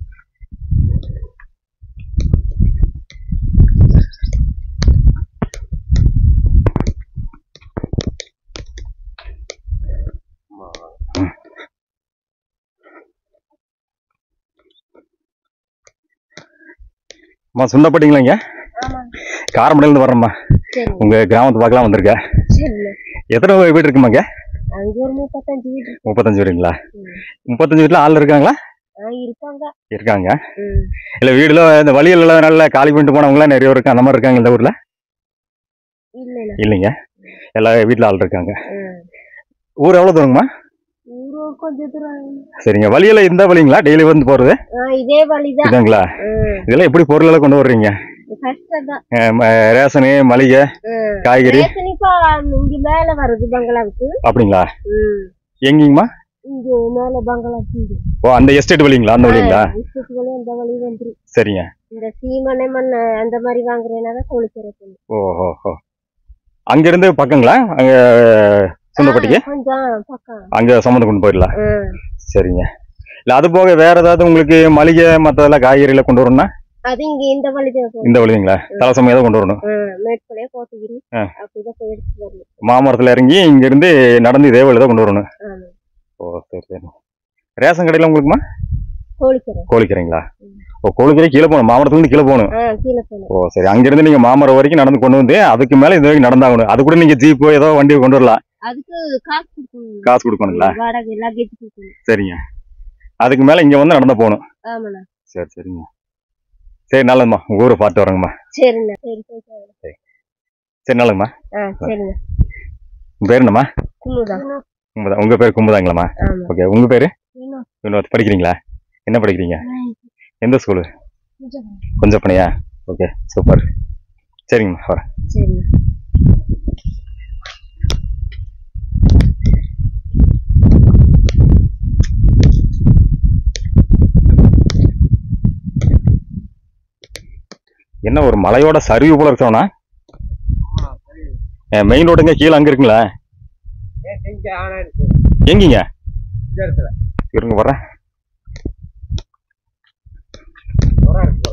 அம்மா சுண்டப்பட்டீங்களா இங்க காரமடையிலேருந்து வர்றேம்மா சரி உங்க கிராமத்து பார்க்கலாம் வந்திருக்கேன் சரி எத்தனை வீடு இருக்குமாங்க அங்கே ஒரு முப்பத்தஞ்சு வீடு முப்பத்தஞ்சு வீடுங்களா ம். முப்பத்தஞ்சு வீட்டுல ஆள் இருக்காங்களா ஆ இருக்காங்க இருக்காங்க ம். இல்ல வீடுல இந்த வழியில் எல்லாம் நல்லா காலி பண்ணிட்டு போனவங்களாம் நிறைய பேர் இருக்கு அந்த மாதிரி இருக்காங்க இந்த ஊர்ல இல்லைண்ணா இல்லைங்க எல்லா வீட்டுல ஆள் இருக்காங்க ம். ஊர் எவ்வளவு தூரங்கம்மா ஊரு கொஞ்சம் தூரம் சரிங்க வழியில இந்த வழிங்களா டெய்லி வந்து போறது ஆ இதே வழிதான் இதாங்களா ம். இதெல்லாம் எப்படி பொருள் எல்லாம் கொண்டு வர்றீங்க கஷ்டம் தான் அஹ் ம- ரேஷனு மளிகை காய்கறி ரேஷன் இப்ப இங்க மேல வருது பங்களாவுக்கு அப்படிங்களா ம். எங்கேங்கம்மா இங்க மேல பங்களாவுக்கு இங்க. ஓ அந்த எஸ்டேட் வழிங்களா அந்த வழிங்களா விசிட்டு வழி அந்த வழி வந்துரும் சரிங்க இந்த சீமனை மண் அந்த மாதிரி வாங்குறேன்னா கோழிக்கரை பொண்ணு ஓஹோ ஓ அங்க இருந்து பக்கங்களா அங்க சுந்தப்பட்டிக்கு கொஞ்சம் பக்கம் அங்க சம்மந்தம் கொண்டு போயிடலாம் ம். சரிங்க இல்ல அது போக வேற ஏதாவது உங்களுக்கு மளிகை மத்ததெல்லாம் காய்கறில கொண்டு வரணும்னா அது இங்க இந்த வழி தான் போகும் இந்த வழிங்களா தலை சமயம் தான் கொண்டு வரணும் மேற்கொள்ளையே கோத்தகிரி ஆ. அப்படிதான் போய் எடுத்துட்டு வரணும் மாமரத்துல இறங்கி இங்க இருந்து நடந்து இதே வழி தான் கொண்டு வரணும் ஆமா. ஓ சரி சரி ரேஷன் கடையில உங்களுக்குமா கோழிக்கரை கோழிக்கரைங்களா ஓ கோழிக்கரை கீழே போகணும் மாமரத்துல இருந்து கீழே போகணும் ஆ கீழே போகணும் ஓ சரி அங்கிருந்து நீங்க மாமரம் வரைக்கும் நடந்து கொண்டு வந்து அதுக்கு மேல இது வரைக்கும் நடந்தாகணும் அது கூட நீங்க ஜீப்போ ஏதோ வண்டி கொண்டு வரலாம் அதுக்கு காசு கொடுக்கணும் காசு கொடுக்கணுங்களா வாடகை லக்கேஜ் கொடுக்கணும் சரிங்க அதுக்கு மேல இங்க வந்து நடந்து போகணும் ஆமாண்ணா சரி சரிங்க சரி நல்லதும்மா உங்க ஊரை பார்த்து வரேங்கம்மா சரிண்ணா சரி போயிட்டு வாங்க. சரி நல்லதும்மா ஆ சரிண்ணா உங்க பேர் என்னம்மா குமுதா குமுதா உங்க பேர் குமுதாங்களாம்மா ஆமா ஓகே உங்க பேரு இன்னும் இன்னொரு படிக்கிறீங்களா என்ன படிக்கிறீங்க எந்த ஸ்கூலு கொஞ்சம் கொஞ்சம் பணியா ஓகே சூப்பர் சரிங்கம்மா வரேன் சரிண்ணா என்ன ஒரு மலையோட சரிவு போல இருக்கவனா மெயின் ரோடுங்க கீழே அங்க இருக்குங்களா இங்க ஆனா இருக்கு எங்கீங்க இந்த இடத்துல இருங்க வர்றேன் உரம் இருக்கு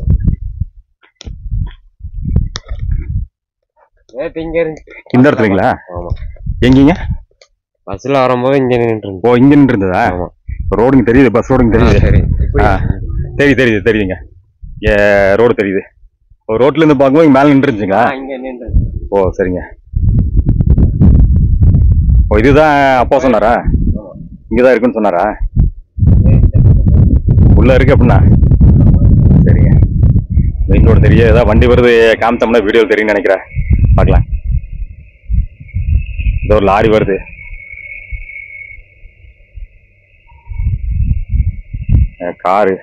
நேற்று இங்க இருந்துச்சு இந்த இடத்துலங்களா ஆமா எங்கீங்க பஸ்ல வரும்போது இங்க நின்று ஓ இங்க நின்று இருந்ததா ஆமா ரோடுங்க தெரியுது பஸ் ரோடுங்க தெரியுது சரி இப்படி ஆ. தெரியுது தெரியுது தெரியுதுங்க ஏ ரோடு தெரியுது ஓ ரோட்ல இருந்து பார்க்கும்போது இங்க மேல நின்று இருந்துச்சுங்களா ஆ, இங்க நின்று ஓ சரிங்க ஓ இதுதான் அப்பா சொன்னாரா இங்கதான் இருக்குன்னு சொன்னாரா உள்ள இருக்கு அப்படின்னா சரிங்க மெயின் ரோடு தெரியும் ஏதாவது வண்டி வருது காமிச்சோம்னா வீடியோ தெரியும்னு நினைக்கிறேன் பார்க்கலாம் இந்த ஒரு லாரி வருது அஹ் காரு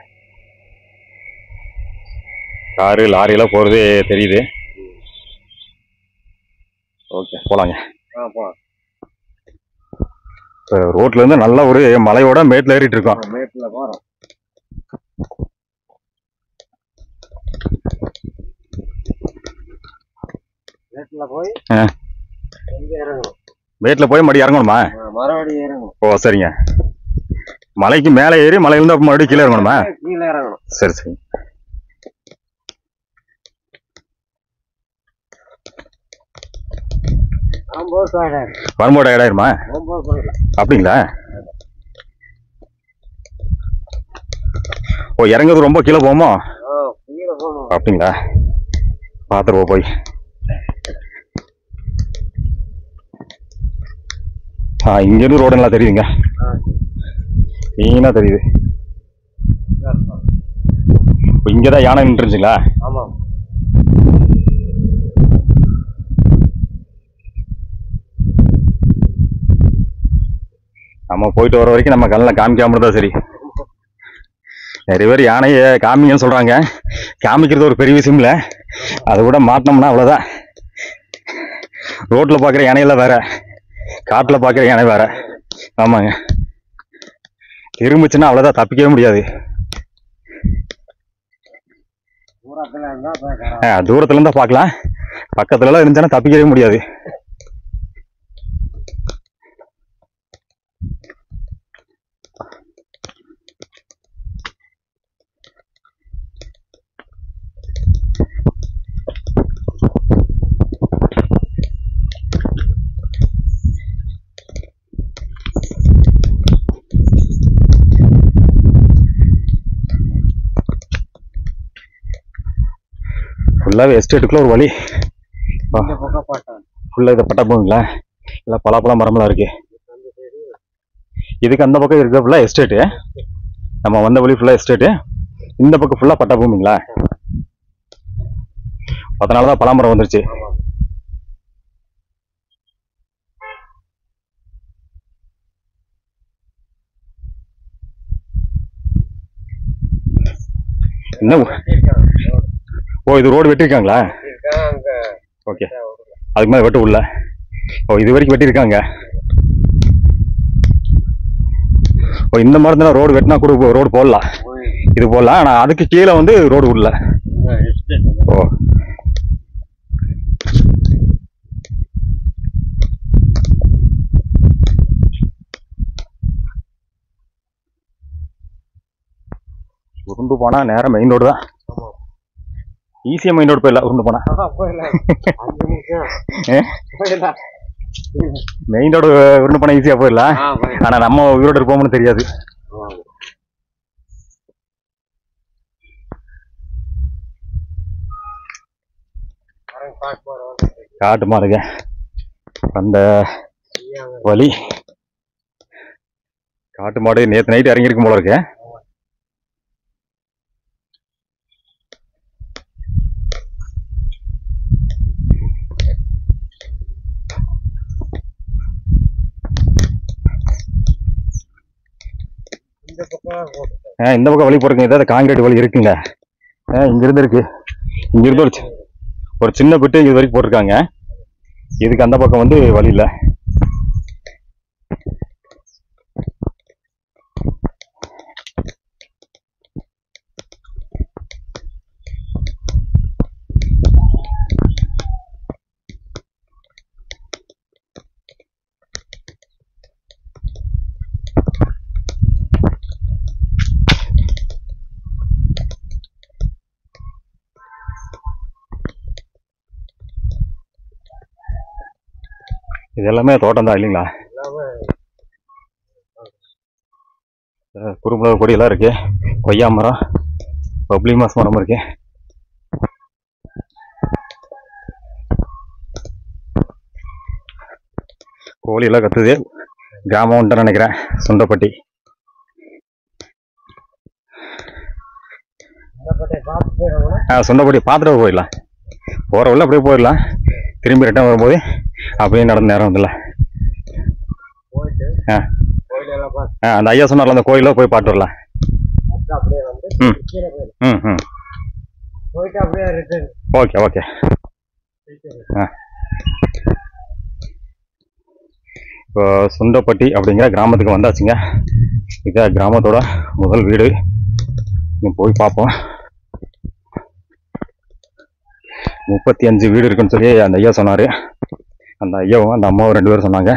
காரு லாரியெல்லாம் போறது தெரியுது ஓகே போலாங்க ஆ போலாம் இப்போ ரோட்ல இருந்து நல்ல ஒரு மலையோட மேட்ல ஏறிட்டு இருக்கோம் மேட்ல போறோம் மேட்ல போய் ஆ. எங்க இறங்கணும் மேட்ல போய் மறுபடியும் இறங்கணுமா ஆ, மறுபடியும் இறங்கணும் ஓ சரிங்க மலைக்கு மேலே ஏறி மலையிலிருந்து அப்ப மறுபடியும் கீழே இறங்கணுமா கீழே இறங்கணும் சரி சரி ஒன்பது சாடை வரும்போட இடம் இருமா ஒன்பது போயிடலாம் அப்படிங்களா ஓ இறங்குறது ரொம்ப கீழே போகுமோ ஆ கீழே போகணும் அப்படிங்களா பார்த்துருவோம் போய் ஆ இங்கேருந்து ரோடு நல்லா தெரியுதுங்க ஆ மெயினாக தெரியுது இப்போ இங்கே தான் யானை நின்றுச்சுங்களா ஆமா நம்ம போயிட்டு வர வரைக்கும் நம்ம கண்ணில் காமிக்காம இருந்தா சரி நிறைய பேர் யானையை காமிங்கன்னு சொல்றாங்க காமிக்கிறது ஒரு பெரிய விஷயம் இல்லை அதை கூட மாட்டினோம்னா அவ்வளோதான் ரோட்ல பாக்குற யானையெல்லாம் வேற காட்டுல பாக்குற யானை வேற ஆமாங்க திரும்பிச்சுன்னா அவ்வளவுதான் தப்பிக்கவே முடியாது தூரத்துல இருந்தா போய் கரை. ஆ, தூரத்துல இருந்தா பார்க்கலாம் பக்கத்துல எல்லாம் இருந்துச்சுன்னா தப்பிக்கவே முடியாது ஃபுல்லாவே எஸ்டேட்டுக்குள்ள ஒரு வழி இந்த பக்கம் போட்டோம் ஃபுல்லா இதை பட்டா போவீங்களா இல்லை பலாப்பழம் மரம்லாம் இருக்கு இதுக்கு அந்த பக்கம் இருக்க ஃபுல்லா எஸ்டேட்டு நம்ம வந்த வழி ஃபுல்லா எஸ்டேட்டு இந்த பக்கம் ஃபுல்லா பட்டா பூமிங்களா அதனால தான் பலாமரம் வந்துருச்சு என்ன ஓ இது ரோடு வெட்டியிருக்காங்களா அங்க ஓகே அதுக்கு மேலே வெட்ட உள்ள ஓ இது வரைக்கும் வெட்டியிருக்காங்க ஓ இந்த மாதிரி தான் ரோடு வெட்டினா கூட ரோடு போடலாம் இது போடலாம் ஆனால் அதுக்கு கீழே வந்து ரோடு உள்ள ஓ உருண்டு போனா நேரா மெயின் ரோடு தான் ஈஸியா மெயின் ரோடு போயிடலாம் உருண்டு போனா போயிடலாம் அஞ்சு நிமிஷம் ஏ? போயிடலாம் மெயின் ரோடு உருண்டு போனா ஈஸியா போயிடலாம் ஆ போயிடலாம் ஆனா நம்ம உயிரோடு இருப்போம்னு தெரியாது ஆமா. பாருங்க, பாக்க போறோம். காட்டு மாடுங்க அந்த ஐயாங்க. வழி காட்டு மாடு நேத்து நைட் இறங்கியிருக்கும் போல இருக்கு இந்த பக்கம் போட்டுட்டோம். ஆ, இந்த பக்கம் வழி போறதுங்க ஏதாவது காங்கிரீட் வழி இருக்குங்க ஆ, இங்க இருந்து இருக்கு இங்க இருந்து ஒரு சி- ஒரு சின்ன பிட்டு இது வரைக்கும் போட்டிருக்காங்க இதுக்கு அந்த பக்கம் வந்து வழி இல்ல இது எல்லாமே தோட்டம் தான் இல்லைங்களா எல்லாமே ஆ, குறும்புல கொடியெல்லாம் இருக்கு கொய்யா மரம் பப்ளி மாஸ் மரம் இருக்கு கோழி எல்லாம் கத்துது கிராமம்ன்ட்டு நினைக்கிறேன் சுண்டப்பட்டி இந்த பக்கம் பார்த்து போயிடணும். ஆ சுண்டப்பட்டி பார்த்துட்டு போயிடலாம் போகிற வழில அப்படியே போயிடலாம் திரும்பி ரிட்டர்ன் வரும்போது அப்படியே நடந்த நேரம் வந்துடல போயிட்டு ஆ கோயிலெல்லாம் பார்த்து ஆ அந்த ஐயா சொன்னார்ல அந்த கோயிலில் போய் பார்த்து வரலாம் பார்த்து அப்படியே வந்து ம். கீழே போயிடும் ம் ம் போயிட்டு அப்படியே ரிட்டர்ன் ஓகே ஓகே ஆ இப்போ சுண்டப்பட்டி அப்படிங்கிற கிராமத்துக்கு வந்தாச்சுங்க இதான் கிராமத்தோட முதல் வீடு இங்க போய் பார்ப்போம் முப்பத்தி அஞ்சு வீடு இருக்குன்னு சொல்லி அந்த ஐயா சொன்னாரு அந்த ஐயாவும் அந்த அம்மாவும் ரெண்டு பேரும் சொன்னாங்க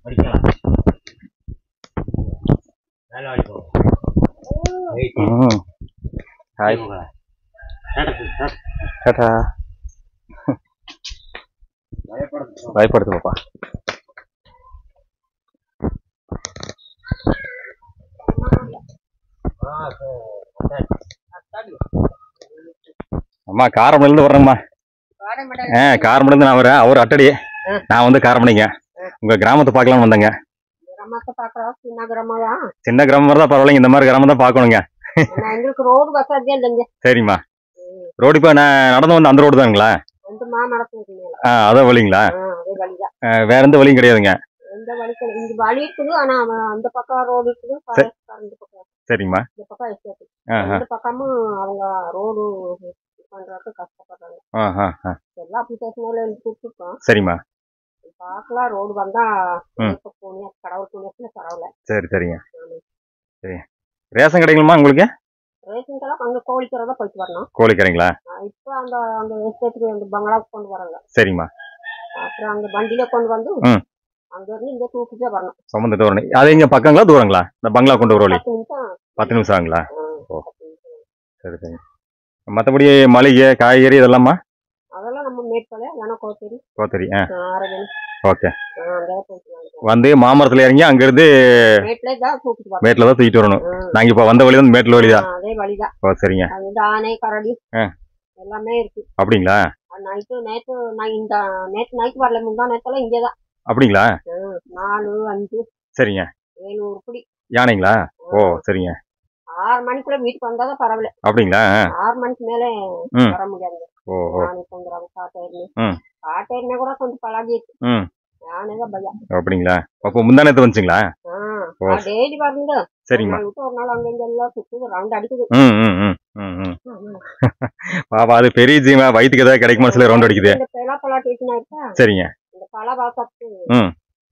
ம் ஹாய் டாடா பயப்படுத்து பாப்பா அம்மா காரமடையிலேருந்து வர்றேங்கம்மா ஆ காரமடைந்து நான் வரேன் அவர் அட்டடி நான் வந்து காரமடைங்க உங்க கிராமத்தை பார்க்கலாம்னு வந்தேங்க கிராமத்தை பாக்குறோம் சின்ன கிராமம் தான் சின்ன கிராமம் தான் பரவாயில்லைங்க இந்த மாதிரி கிராமம் தான் பார்க்கணுங்க ஆனா எங்களுக்கு ரோடு வசதியே இல்லைங்க சரிம்மா ரோடு இப்போ நான் நடந்து வந்து அந்த ரோடு தானுங்களா ரெண்டு மாமரத்துக்கு மேல ஆ அதான் வழிங்களா ஆ, அதே வழிதான் ஆ, வேற எந்த வழியும் கிடையாதுங்க எந்த வழிக்கு இந்த வழி இருக்குது ஆனா அவன் அந்த பக்கம் ரோடு இருக்குது forest இந்த பக்கம் சரிங்கம்மா இந்த பக்கம் எஸ்டேட் ஆ ஆ ரெண்டு பக்கமும் அவங்க ரோடு பண்றதுக்கு கஷ்டப்படுறாங்க ஆ ஆ ஆ எல்லா அப்ளிகேஷன்ல எழுதி கொடுத்துருக்கோம் சரிம்மா பார்க்கலாம் ரோடு வந்தா ம். இப்ப புண்ணியம் கடவுள் புண்ணியத்துல பரவாயில்ல சரி சரிங்க சரி ரேஷன் கிடைக்குமா உங்களுக்கு ரேஷன்கெல்லாம் அங்க கோழிக்கிறதா போயிட்டு வரணும் கோழிக்கரைங்களா ஆ, இப்ப அந்த அந்த எஸ்டேட்டுக்கு அந்த பங்களாவுக்கு கொண்டு வராங்க சரிம்மா அப்புறம் அங்க வண்டியில கொண்டு வந்து ம். அங்க இருந்து இங்க தூக்கிட்டே வரணும் சுமந்துட்டு வரணும் அது இங்கே பக்கங்களா தூரங்களா இந்த பங்களா கொண்டு வர வழி பத்து நிமிஷம் பத்து நிமிஷம் ஆகுங்களா ஆ, ஓ. பத்து நிமிஷம். சரி சரி மற்றபடி மளிகை காய்கறி இதெல்லாமா அதெல்லாம் நம்ம மேற்கொள்ள வேணா கோத்தரி கோத்தரி ஆ ஆரகன் ஓகே அங்கே தூக்கிட்டு வரணும் வந்து மாமரத்தில் இறங்கி அங்கேருந்து மேட்ல தான் தூக்கிட்டு வரணும் மேட்டில் தான் தூக்கிட்டு வரணும் ஆ. நாங்கள் இப்போ வந்த வழி வந்து மேட்டில் வழி தான் ஆ, அதே வழிதான் ஓ சரிங்க அது வந்து ஆனை கரடி ஆ. எல்லாமே இருக்கு அப்படிங்களா நைட்டு நேற்று நான் இந்த நேற்று நைட்டு வரல முந்தா நேரத்துல இங்கேதான் அப்படிங்களா நாலு அஞ்சு சரிங்க ஏழு உருப்படி யானைங்களா ஓ சரிங்க ஆறு மணிக்குள்ள வீட்டுக்கு வந்தாதான் பரவாயில்ல அப்படிங்களா ஆ. ஆறு மணிக்கு மேல ம். வர முடியாது ஓ ஓ யானை தொங்குறாங்க காட்டேரினு ம். காட்டேரினா கூட கொஞ்சம் பழகிட்டு ம் யானைதான் பயம் அப்படிங்களா அப்போ முந்தானத்து வந்துச்சுங்களா ஓ. டெய்லி வருங்க ஒரு சரிங்கம்மா நாள் விட்டு ஒரு நாள் அங்க இங்க எல்லாம் சுத்துது ரவுண்ட் அடிக்குது ம் ம் ம் ம் ம் பாப்பா அது பெரிய ஜீவா வயிற்றுக்கு ஏதாவது கிடைக்குமா சில ரவுண்ட் அடிக்குது இந்த பலா டீச்சனா இருக்கா சரிங்க இந்த பல வாசத்து ம்.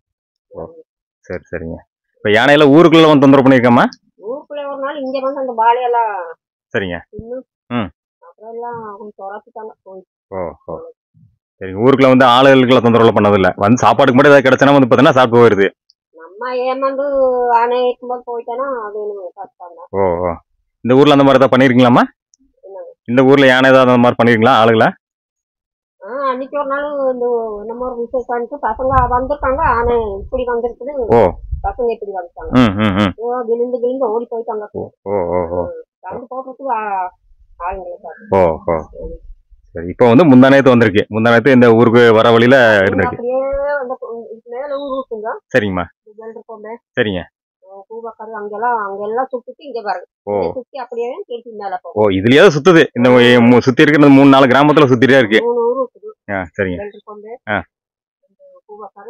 சரி சரிங்க இப்போ யானையில ஊருக்குள்ள வந்து தொந்தரவு பண்ணியிருக்கம்மா ஊருக்குள்ள ஒரு நாள் இங்க வந்து அந்த பாலையெல்லாம் சரிங்க தின்னு ம். அப்புறம் எல்லாம் கொஞ்சம் துரத்துட்டாங்க போய் ஓ ஓ சரிங்க ஊருக்குள்ள வந்து ஆளுகளுக்குள்ள தொந்தரவு பண்ணதில்ல வந்து சாப்பாடுக்கு மட்டும் ஏதாவது கிடைச்சனா வந்து பார்த்தீங்கன்னா சாப்பிட்டு போயிருது நம்ம ஏமாந்து ஆனை இருக்கும்போது போயிட்டோன்னா அது எனக்கு கஷ்டம் தான் ஓ ஓ இந்த ஊர்ல அந்த மாதிரி ஏதாவது பண்ணியிருக்கீங்களாம்மா என்னங்க இந்த ஊர்ல யானை ஏதாவது அந்த மாதிரி பண்ணிருக்கீங்களா ஆளுங்களா ஆ அன்னைக்கு ஒரு நாள் இந்த நம்ம ஒரு விசேஷம்ட்டு பசங்க வந்திருக்காங்க ஆனை இப்படி வந்திருக்குது ஓ பசங்க இப்படி வந்துட்டாங்க ம் ம் ம் ஐயோ, விழுந்து விழுந்து ஓடி போயிட்டாங்க ஓ ஓ ஓ கலந்து போடுறதுக்கு ஆ- ஆளுங்களை பாரு. ஓ ஓ சரி இப்போ வந்து முந்தானயத்து வந்திருக்கு முந்தானயத்து இந்த ஊருக்கு வர வழியில இருந்திருக்கு அப்படியே அந்த இதுக்கு மேல ஊர் இருக்குங்க சரிங்கம்மா வெள்ளரிக்கோம்பை சரிங்க பூவக்கரு அங்கெல்லாம் அங்கெல்லாம் சுத்திட்டு இங்க பாருங்க ஓ இங்க சுத்தி அப்படியே திருப்பி மேல போகும் ஓ இதுலயே சுத்துது இந்த மு- சுத்தி இருக்கிற இந்த மூணு நாலு கிராமத்துல சுத்திட்டே இருக்கு மூணு ஊர் இருக்குது ஆ சரிங்க வெள்ளரிக்கோம்பை ஆ. பூவக்கரு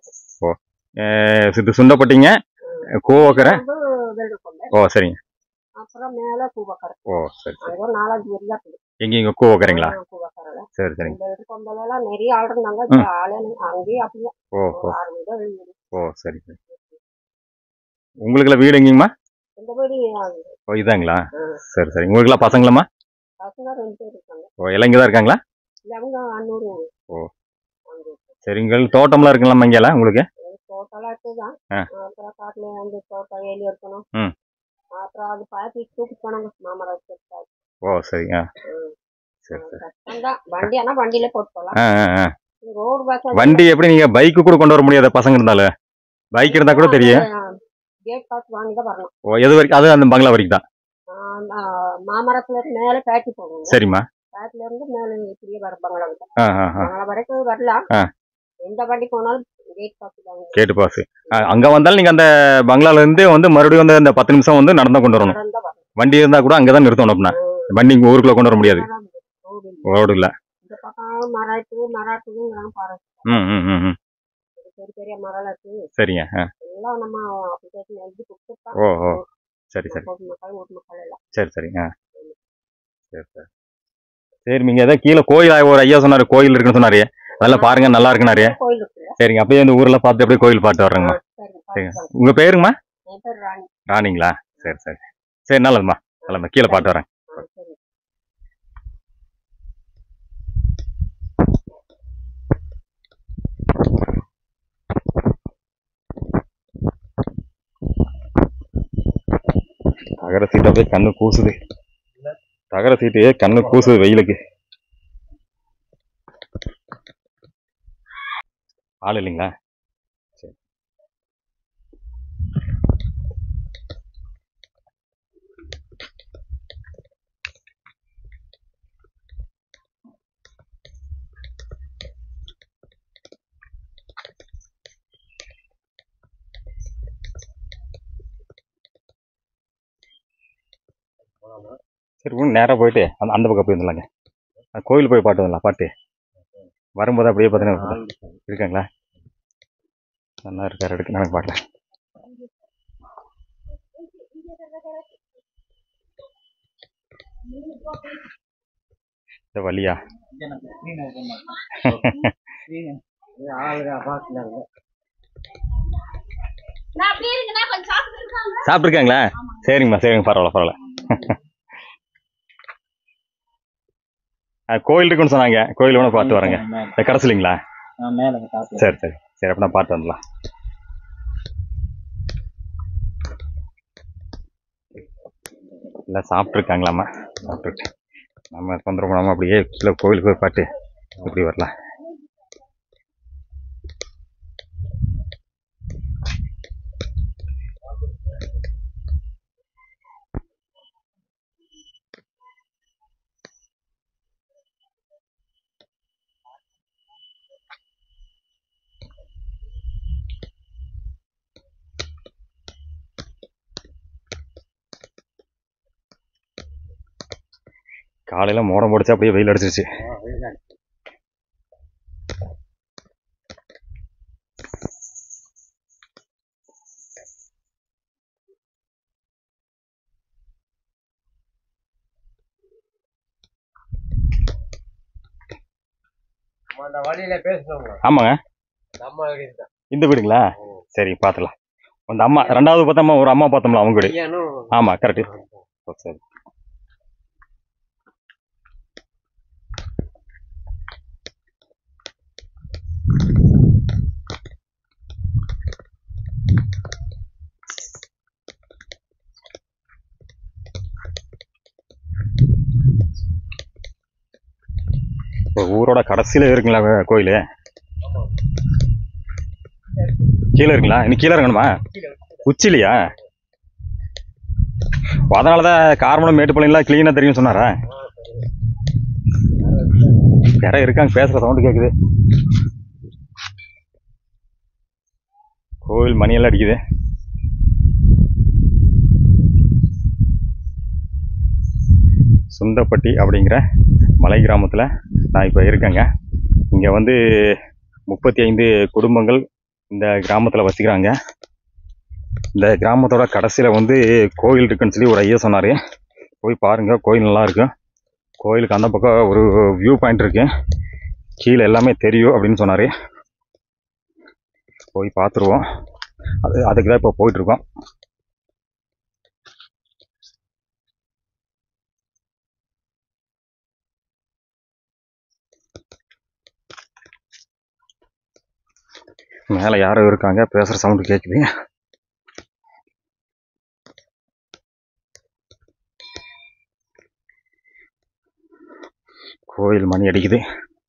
சித்து சுண்டப்பட்டிங்க கோவக்கரை வெள்ளரிக்கோம்பை ஓ சரிங்க அப்புறம் மேல பூவக்கரை ஓ சரி சரி அங்க ஒரு நாலஞ்சு ஊர் தான் இருக்குது எங்க இங்க கோவக்கரைங்களா பூவக்கரைல சரி சரிங்க வெள்ளரிக்கோம்பையில எல்லாம் நிறைய ஆள் இருந்தாங்க இப்ப ஆளே இல்லைங்க. அங்கேயே அப்படியே ஓ ஒரு ஓ ஆறு வீடு ஏழு வீடு ஓ சரி சரி உங்களுக்குலாம் வீடு எங்கேங்கம்மா இந்த வீடு ஓ இதாங்களா ஆ. சரி சரி உங்களுக்குலாம் பசங்களாம்மா பசங்க ரெண்டு பேர் இருக்காங்க ஓ எல்லாம் இங்கே தான் இருக்காங்களா இல்ல அவங்க அன்னூறு ஓ. அங்க சரி உங்களுக்கு தோட்டம்லாம் இருக்குங்களாம்மா இங்கெல்லாம் உங்களுக்கு தோட்டம்லாம் இருக்குதான் ஆ. அப்புறம் காட்டுல அந்த தோட்டம் ஏலி இருக்கணும் ம். அப்புறம் அது பாத்தி தூக்கிட்டு போனாங்க மாமரம் வச்சிருக்காரு. ஓ சரிங்க ம். சரி சரி கஷ்டம்தான் வண்டி ஆனா வண்டியில போட்டு போலாம் ஆ ஆ ஆ ரோடு பஸ் வண்டி எப்படி நீங்க பைக்கு கூட கொண்டு வர முடியாத பசங்க இருந்தாலும் பைக் இருந்தா கூட தெரியும் கேட் பாஸ் வாங்கி தான் வரணும் ஓ எது வரைக்கும் அது அந்த பங்களா வரைக்கும் தான் ஆ, ஆ, மாமரத்துல இருந்து மேல பேட்டி போகணும் சரிம்மா பேட்டில இருந்து மேல இப்படியே வர பங்களா ஆ ஆ ஆ பங்களா வரைக்கும் வரலாம் ஆ. எந்த வண்டி போனாலும் கேட் பாஸ் வாங்கி கேட்டு பாஸ் அங்க வந்தாலும் நீங்க அந்த பங்களால இருந்து வந்து மறுபடியும் வந்து அந்த பத்து நிமிஷம் வந்து நடந்து கொண்டு வரணும் நடந்தா வரணும் வண்டி இருந்தா கூட அங்கதான் நிறுத்தணும் அப்படின்னா வண்டி இங்க ஊருக்குள்ள கொண்டு வர முடியாது ரோடு இல்ல. ரோடு இல்ல இந்த பக்கம் மரம் இருக்குது மரம் இருக்குதுங்கிறாங்க பாரு ம் ம் ம் ம் பெரிய பெரிய மரம் இருக்கு சரிங்க ஆ எல்லாம் நம்ம அப்ளிகேஷன் எழுதி கொடுத்துருக்கோம் ஓ ஓ சரி சரி பொது மக்கள் ஊர் மக்கள் எல்லாம் சரி சரி ஆ சரி சரி சரி நீங்க ஏதோ கீழே கோயில் ஒரு ஐயா சொன்னாரு கோயில் இருக்குன்னு சொன்னாரு அதெல்லாம் பாருங்க நல்லா இருக்குனாரு கோயில் இருக்குல்ல சரிங்க அப்படியே இந்த ஊர்ல பார்த்து அப்படியே கோயில் பாட்டு வர்றேங்கம்மா சரி சரிங்க பார்த்துக்கலாம். உங்க பேருங்கம்மா என் பேர் ராணி ராணிங்களா சரி சரி சரி நல்லதும்மா நல்லம்மா கீழே பாட்டு வரேன் ஆ, சரி அகர சீட்டு அப்படியே கண்ணு கூசுது தகர சீட்டு கண்ணு கூசுது வெயிலுக்கு ஆள் இல்லைங்களா சரி சரி ஒன்று நேராக போயிட்டு அந்த அந்த பக்கம் போயிருந்தலாங்க கோயில் போய் பாட்டு வரலாம் பாட்டு வரும்போது அப்படியே பார்த்தீங்கன்னா இருக்காங்களா நல்லா இருக்காரு எடுக்க எனக்கு பாட்டல இந்த வழியா ஆளுங்க பாக்குறாங்க சாப்பிட்ருக்காங்களா சரிங்கம்மா சரிங்க பரவாயில்ல பரவாயில்ல ஆ, கோயில் இருக்குன்னு சொன்னாங்க கோயில் வேணா பார்த்து வரேங்க இந்த கடைசிலிங்களா மேலே காசு சரி சரி சரி அப்படின்னா பார்த்து வந்துடலாம் எல்லாம் சாப்பிட்ருக்காங்களாம்மா சாப்பிட்டுட்டு நம்ம தொந்தரவு பண்ணாமல் அப்படியே கீழே கோயிலுக்கு போய் பாட்டு இப்படி வரலாம் காலையில் மோடம் போடுச்சு அப்படியே வெயில் அடிச்சிருச்சு நம்ம அந்த வழியில பேசணுங்க ஆமாங்க நம்ம வீடு தான் இந்த வீடுங்களா சரி பார்த்துலாம் அந்த அம்மா ரெண்டாவது பார்த்தோம்மா ஒரு அம்மா பார்த்தோம்ல அவங்க வீடு பையனும் ஆமாம் கரெக்டு சரி இப்போ ஊரோட கடைசியில் இருக்குங்களா வே- கோயில் கீழே இருக்குங்களா இன்னும் கீழே இருக்கணுமா உச்சிலையா அதனால தான் கார்மணம் மேட்டுப்பாளையம்லாம் க்ளீனாக தெரியும் சொன்னாரா யாரோ இருக்காங்க பேசுகிற சவுண்டு கேட்குது கோவில் மணியெல்லாம் அடிக்குது சுண்டப்பட்டி அப்படிங்கிற மலை கிராமத்தில் நான் இப்போ இருக்கேங்க இங்கே வந்து முப்பத்தி ஐந்து குடும்பங்கள் இந்த கிராமத்தில் வசிக்கிறாங்க இந்த கிராமத்தோட கடைசியில் வந்து கோயில் இருக்குன்னு சொல்லி ஒரு ஐயா சொன்னார் போய் பாருங்கள் கோயில் நல்லா இருக்கும் கோயிலுக்கு அந்த பக்கம் ஒரு வியூ பாயிண்ட் இருக்கு கீழே எல்லாமே தெரியும் அப்படின்னு சொன்னார் போய் பார்த்துருவோம் அது அதுக்கு தான் இப்போ போயிட்டுருக்கோம் மேலே யாரோ இருக்காங்க பேசுகிற சவுண்டு கேட்குது கோயில் மணி அடிக்குது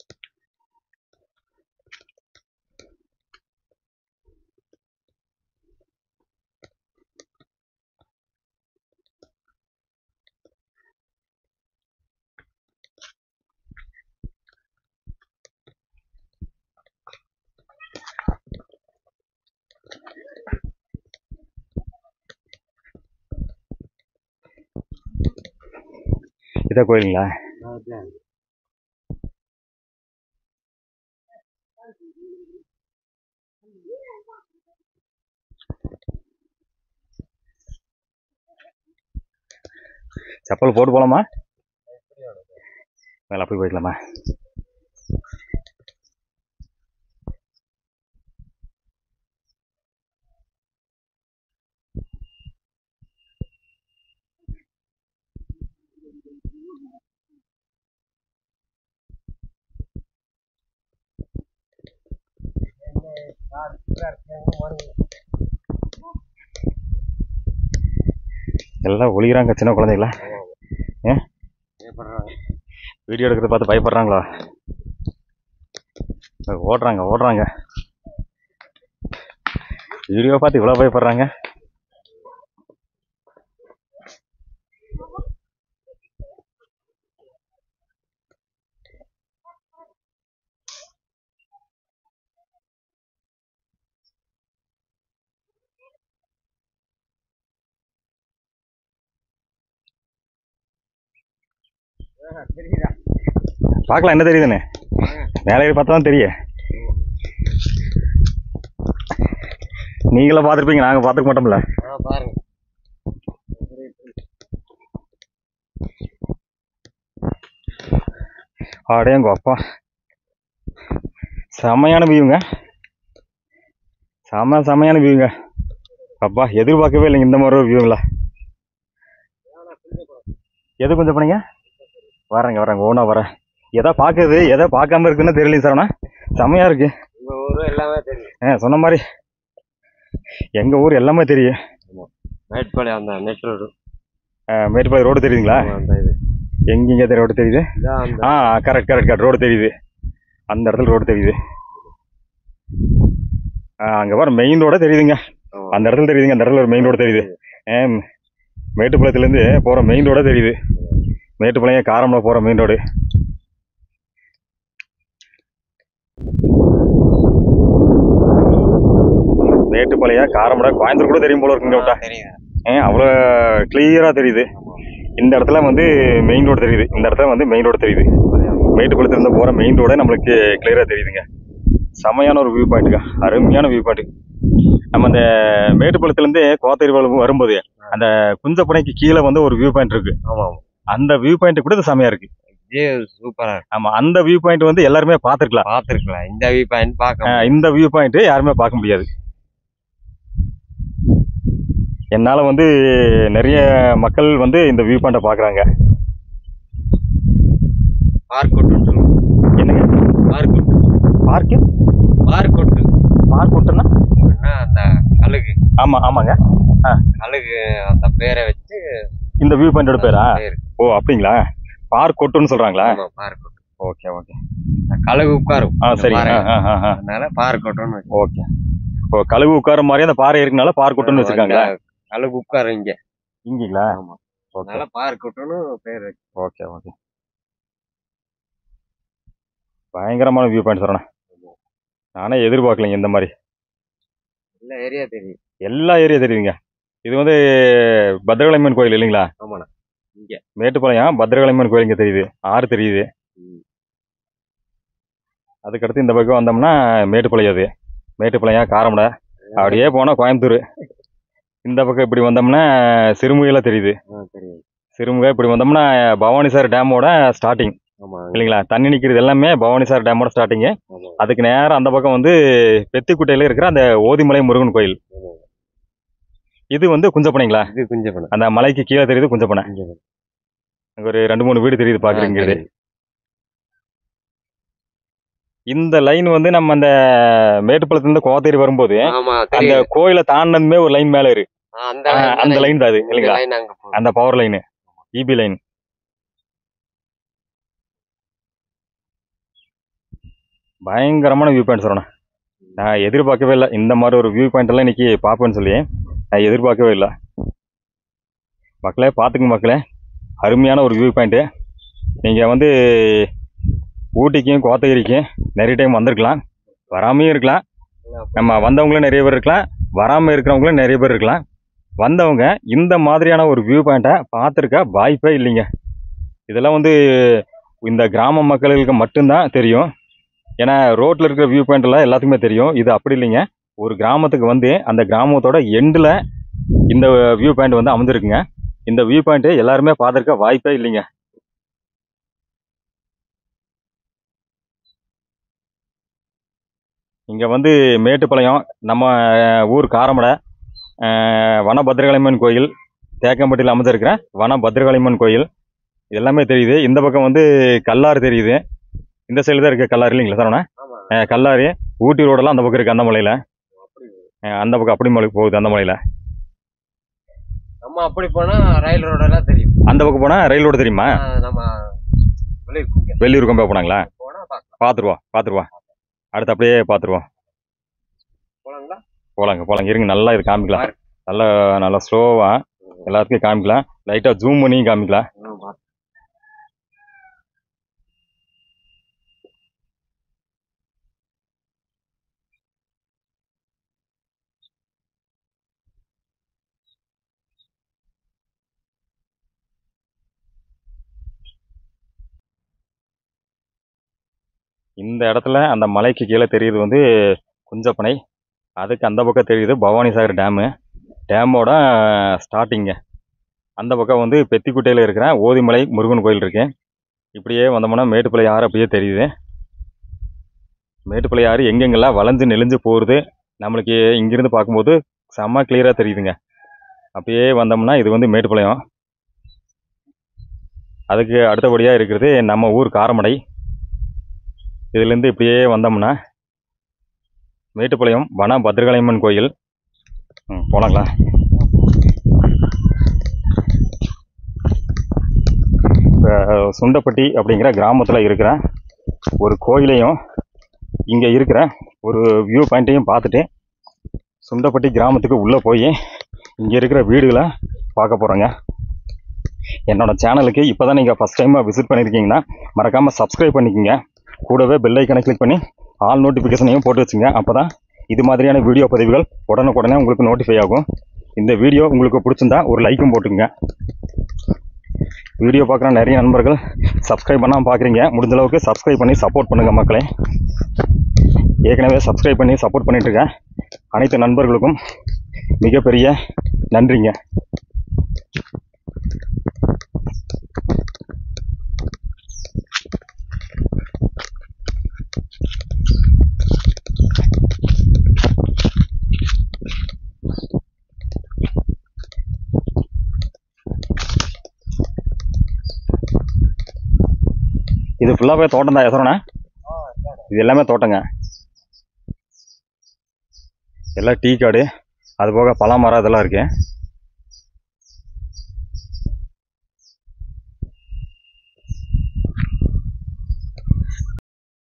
இதான் கோயிலுங்களா செப்பல் போட்டு போகலாமா மேலே போய் போய்க்கலாமா எல்லாம் ஒளிகிறாங்க சின்ன குழந்தைங்களா ஏ வீடியோ எடுக்கிறத பார்த்து பயப்படுறாங்களா ஓடுறாங்க ஓடுறாங்க வீடியோ பார்த்து இவ்வளோ பயப்படுறாங்க பார்க்கலாம் என்ன தெரியுதுன்னு மேலே ஏறி பார்த்தா தான் தெரியும் நீங்களும் பார்த்துருப்பீங்க நாங்கள் பார்த்துக்க மாட்டோம்ல ஆ பாருங்க அடையங்க அப்பா செமையான வியூங்க செம செமையான வியூங்க அப்பா எதிர்பார்க்கவே இல்லைங்க இந்த மாதிரி ஒரு வியூங்களா எது கொஞ்சம் பண்ணீங்க வரேங்க வரேங்க ஓனா வரேன் எதை பார்க்குறது எதை பார்க்காம இருக்குன்னு தெரியலைங்க சார் செமையா இருக்கு உங்க ஊரு எல்லாமே தெரியும் ஆ சொன்ன மாதிரி எங்க ஊர் எல்லாமே தெரியும் மேட்பாளையம் அந்த நெட் ரோடு ஆ, மேட்டுப்பாளையம் ரோடு தெரியுதுங்களா அந்த இது எங்கெங்க தெரிய ரோடு தெரியுது இதான் அந்த ஆ கரெக்ட் கரெக்ட் கரெக்ட் ரோடு தெரியுது அந்த இடத்துல ரோடு தெரியுது ஆ அங்கே வர மெயின் ரோட தெரியுதுங்க ஆமா. அந்த இடத்துல தெரியுதுங்க அந்த இடத்துல ஒரு மெயின் ரோடு தெரியுது ஏ மேட்டுப்பாளையத்துலேருந்து போகிற மெயின் ரோட தெரியுது மேட்டுப்பாளையம் காரமலை போகிற மெயின் ரோடு மேட்டுப்பாளையம் காரமடை கோயம்புத்தூர் கூட தெரியும் போல இருக்குங்க விட்டா தெரியுது ஏன் அவ்வளோ கிளியராக தெரியுது இந்த இடத்துல வந்து மெயின் ரோடு தெரியுது இந்த இடத்துல வந்து மெயின் ரோடு தெரியுது மேட்டுக்குளத்துலேருந்து போகிற மெயின் ரோடே நம்மளுக்கு கிளியராக தெரியுதுங்க செமையான ஒரு வியூ பாயிண்ட்டுங்க அருமையான வியூ பாயிண்ட் நம்ம அந்த மேட்டுக்குளத்துலேருந்து கோத்தகிரி வளவு வரும்போது அந்த குஞ்சப்பனைக்கு கீழே வந்து ஒரு வியூ பாயிண்ட் இருக்கு ஆமா ஆமா அந்த வியூ பாயிண்ட் கூட இது செமையா இருக்கு இதே சூப்பரா இருக்கு ஆமா அந்த வியூ பாயிண்ட் வந்து எல்லாருமே பார்த்துருக்கலாம் பாத்துருக்கலாம் இந்த வியூ பாயிண்ட் பார்க்க இந்த வியூ பாயிண்ட் யாருமே பார்க்க முடியாது என்னால வந்து நிறைய மக்கள் வந்து இந்த வியூ பாயிண்ட்டை பார்க்குறாங்க பார்க்கொட்டுன்னு சொல்லுவாங்க என்னங்க பார்க்கொட்டு பார்க்கு பார்க்கொட்டு பார்க் விட்டுனா அப்படின்னா அந்த கழுகு ஆமா ஆமாங்க கழுகு அந்த பேரை வச்சு இந்த வியூ பாயிண்டோட பேரா பேரு ஓ அப்படிங்களா பார்க் கொட்டுன்னு சொல்றாங்களா ஆமா பார்க்கொட்டு ஓகே ஓகே அந்த கழுகு உட்காரும் ஆ சரி ஆ பாருங்க. ஆ, ஆ, ஆ. அதனால பார்க்கொட்டுன்னு வச்சு ஓகே ஓ கழுகு உட்கார மாதிரி அந்த பாறை இருக்குனால பார்க் கொட்டுன்னு வச்சிருக்காங்களா அந்த கழுகு உட்காரும் இங்க இங்கீங்களா ஆமா ஓகே அதனால பார்க்கொட்டுன்னு பேர் வச்சு ஓகே ஓகே பயங்கரமான வியூ பாயிண்ட் சரணா நானே எதிர்பார்க்கலைங்க இந்த மாதிரி எல்லா ஏரியா தெரியும் எல்லா ஏரியா தெரியுதுங்க இது வந்து பத்ரகாளியம்மன் கோயில் இல்லைங்களா ஆமாண்ணா இங்க மேட்டுப்பாளையம் பத்ரகாளியம்மன் கோயில் இங்க தெரியுது ஆறு தெரியுது ம். அதுக்கடுத்து இந்த பக்கம் வந்தோம்னா மேட்டுப்பாளையம் அது மேட்டுப்பாளையம் காரமடை அப்படியே போனால் கோயம்புத்தூர் இந்த பக்கம் இப்படி வந்தோம்னா சிறுமுகையில் தெரியுது ஆ, தெரியும் சிறுமுகை இப்படி வந்தோம்னா பவானிசார் டேமோட ஸ்டார்டிங் ஆமா இல்லைங்களா தண்ணி நிற்கிறது எல்லாமே பவானிசார் டேமோட ஸ்டார்டிங்கு ஆமா அதுக்கு நேரம் அந்த பக்கம் வந்து பெத்திக்குட்டையில இருக்கிற அந்த ஓதிமலை முருகன் கோயில் ஆமா. இது வந்து குஞ்சப்பனைங்களா இது குஞ்சப்பனை அந்த மலைக்கு கீழே தெரியுது குஞ்சப்பனை குஞ்சப்பனை அங்க ஒரு ரெண்டு மூணு வீடு தெரியுது பாக்குறீங்க ஆ, தெரியும். இந்த லைன் வந்து நம்ம அந்த மேட்டுப்பாளத்துல இருந்து கோத்தேரி வரும்போது ஆமா அந்த தெரியும் கோயிலை தாண்டதுமே ஒரு லைன் மேல இருக்கு ஆ, அந்த ஆ, line அந்த தானே. லைன் தான் அது இந்த இல்லைங்களா line அங்க போகுது. அந்த பவர் லைன் இபி லைன் பயங்கரமான வியூ பாயிண்ட் சொல்லணும் நான் எதிர்பார்க்கவே இல்லை இந்த மாதிரி ஒரு வியூ பாயிண்ட் எல்லாம் இன்னைக்கு பார்ப்பேன்னு சொல்லி நான் எதிர்பார்க்கவே இல்லை மக்களே பார்த்துங்க மக்களே அருமையான ஒரு வியூ பாயிண்ட்டு நீங்கள் வந்து ஊட்டிக்கும் கோத்தகிரிக்கும் நிறைய டைம் வந்திருக்கலாம் வராமையும் இருக்கலாம் நம்ம வந்தவங்களும் நிறைய பேர் இருக்கலாம் வராமல் இருக்கிறவங்களும் நிறைய பேர் இருக்கலாம் வந்தவங்க இந்த மாதிரியான ஒரு வியூ பாயிண்ட்டை பார்த்துருக்க வாய்ப்பே இல்லைங்க இதெல்லாம் வந்து இந்த கிராம மக்களுக்கு மட்டும்தான் தெரியும் ஏன்னா ரோட்டில் இருக்கிற வியூ பாயிண்ட் எல்லாம் எல்லாத்துக்குமே தெரியும் இது அப்படி இல்லைங்க ஒரு கிராமத்துக்கு வந்து அந்த கிராமத்தோட எண்டில் இந்த வியூ பாயிண்ட் வந்து அமைஞ்சிருக்குங்க இந்த வியூ பாயிண்ட் எல்லாருமே பார்த்துருக்க வாய்ப்பே இல்லைங்க இங்கே வந்து மேட்டுப்பாளையம் நம்ம அஹ், ஊர் காரமடை அஹ், வன பத்ரகாளியம்மன் கோயில் தேக்கம்பட்டியில் அமைஞ்சிருக்கிற வன பத்ரகாளியம்மன் கோயில் இது எல்லாமே தெரியுது இந்த பக்கம் வந்து கல்லாறு தெரியுது இந்த சைடு தான் இருக்க கல்லாறு இல்லைங்களா சரவணா ஆமா அஹ், கல்லாறு ஊட்டி ரோடெல்லாம் அந்த பக்கம் இருக்கு அந்த மலையில் அப்படி அந்த பக்கம் அப்படி மலை போகுது அந்த மலையில் நம்ம அப்படி போனா ரயில் ரோடெல்லாம் தெரியும் அந்த பக்கம் போனால் ரயில் ரோடு தெரியுமா ஆ, நம்ம சொல்லியிருக்கீங்க வெளியூர் கொம்பே போனாங்களா போனா பார்க்கலாம் பார்த்துருவோம் பார்த்துருவோம் அடுத்து அப்படியே பார்த்துருவோம் போலாங்களா போலாங்க போலாங்க இருங்க நல்லா இது காமிக்கலாம் நல்லா நல்லா ஸ்லோவாக எல்லாத்துக்கும் காமிக்கலாம் லைட்டாக ஜூம் பண்ணியும் காமிக்கலாம் ஆ, பார்த்து. இந்த இடத்துல அந்த மலைக்கு கீழே தெரியுது வந்து குஞ்சப்பனை அதுக்கு அந்த பக்கம் தெரியுது பவானி சாகர் டேமு டேமோட ஸ்டார்டிங்க அந்த பக்கம் வந்து பெத்திக்குட்டையில் இருக்கிற ஓதிமலை முருகன் கோயில் இருக்கு இப்படியே வந்தோம்னா மேட்டுப்பாளைய ஆறு அப்படியே தெரியுது மேட்டுப்பாளைய ஆறு எங்கெங்கெல்லாம் வளைஞ்சு நெளிஞ்சு போகிறது நம்மளுக்கு இங்கிருந்து பார்க்கும்போது செம்ம கிளியராக தெரியுதுங்க அப்படியே வந்தோம்னா இது வந்து மேட்டுப்பாளையம் அதுக்கு அடுத்தபடியாக இருக்கிறது நம்ம ஊர் காரமடை இதுலேருந்து இப்படியே வந்தோம்னா மேட்டுப்பாளையம் வன பத்ரகாளியம்மன் கோயில் ம் போலாங்களா இப்போ சுண்டப்பட்டி அப்படிங்கிற கிராமத்தில் இருக்கிற ஒரு கோயிலையும் இங்கே இருக்கிற ஒரு வியூ பாயிண்ட்டையும் பார்த்துட்டு சுண்டப்பட்டி கிராமத்துக்கு உள்ளே போய் இங்கே இருக்கிற வீடுகளை பார்க்க போகிறோங்க என்னோட சேனலுக்கு இப்போ தான் நீங்கள் ஃபஸ்ட் டைமாக விசிட் பண்ணியிருக்கீங்கன்னா மறக்காமல் சப்ஸ்கிரைப் பண்ணிக்கோங்க கூடவே பெல் ஐக்கனை கிளிக் பண்ணி ஆல் நோட்டிஃபிகேஷனையும் போட்டு வச்சுங்க அப்போ தான் இது மாதிரியான வீடியோ பதிவுகள் உடனுக்குடனே உங்களுக்கு நோட்டிஃபை ஆகும் இந்த வீடியோ உங்களுக்கு பிடிச்சிருந்தா ஒரு லைக்கும் போட்டுங்க வீடியோ பார்க்குற நிறைய நண்பர்கள் சப்ஸ்கிரைப் பண்ணாமல் பார்க்குறீங்க முடிஞ்ச அளவுக்கு சப்ஸ்கிரைப் பண்ணி சப்போர்ட் பண்ணுங்கள் மக்களே ஏற்கனவே சப்ஸ்கிரைப் பண்ணி சப்போர்ட் பண்ணிட்டு இருக்க அனைத்து நண்பர்களுக்கும் மிகப்பெரிய நன்றிங்க இது ஃபுல்லாகவே தோட்டம் தான் எசரோண்ணே இது எல்லாமே தோட்டங்க எல்லாம் டீ காடு அது போக பலாமரம் இதெல்லாம் இருக்கு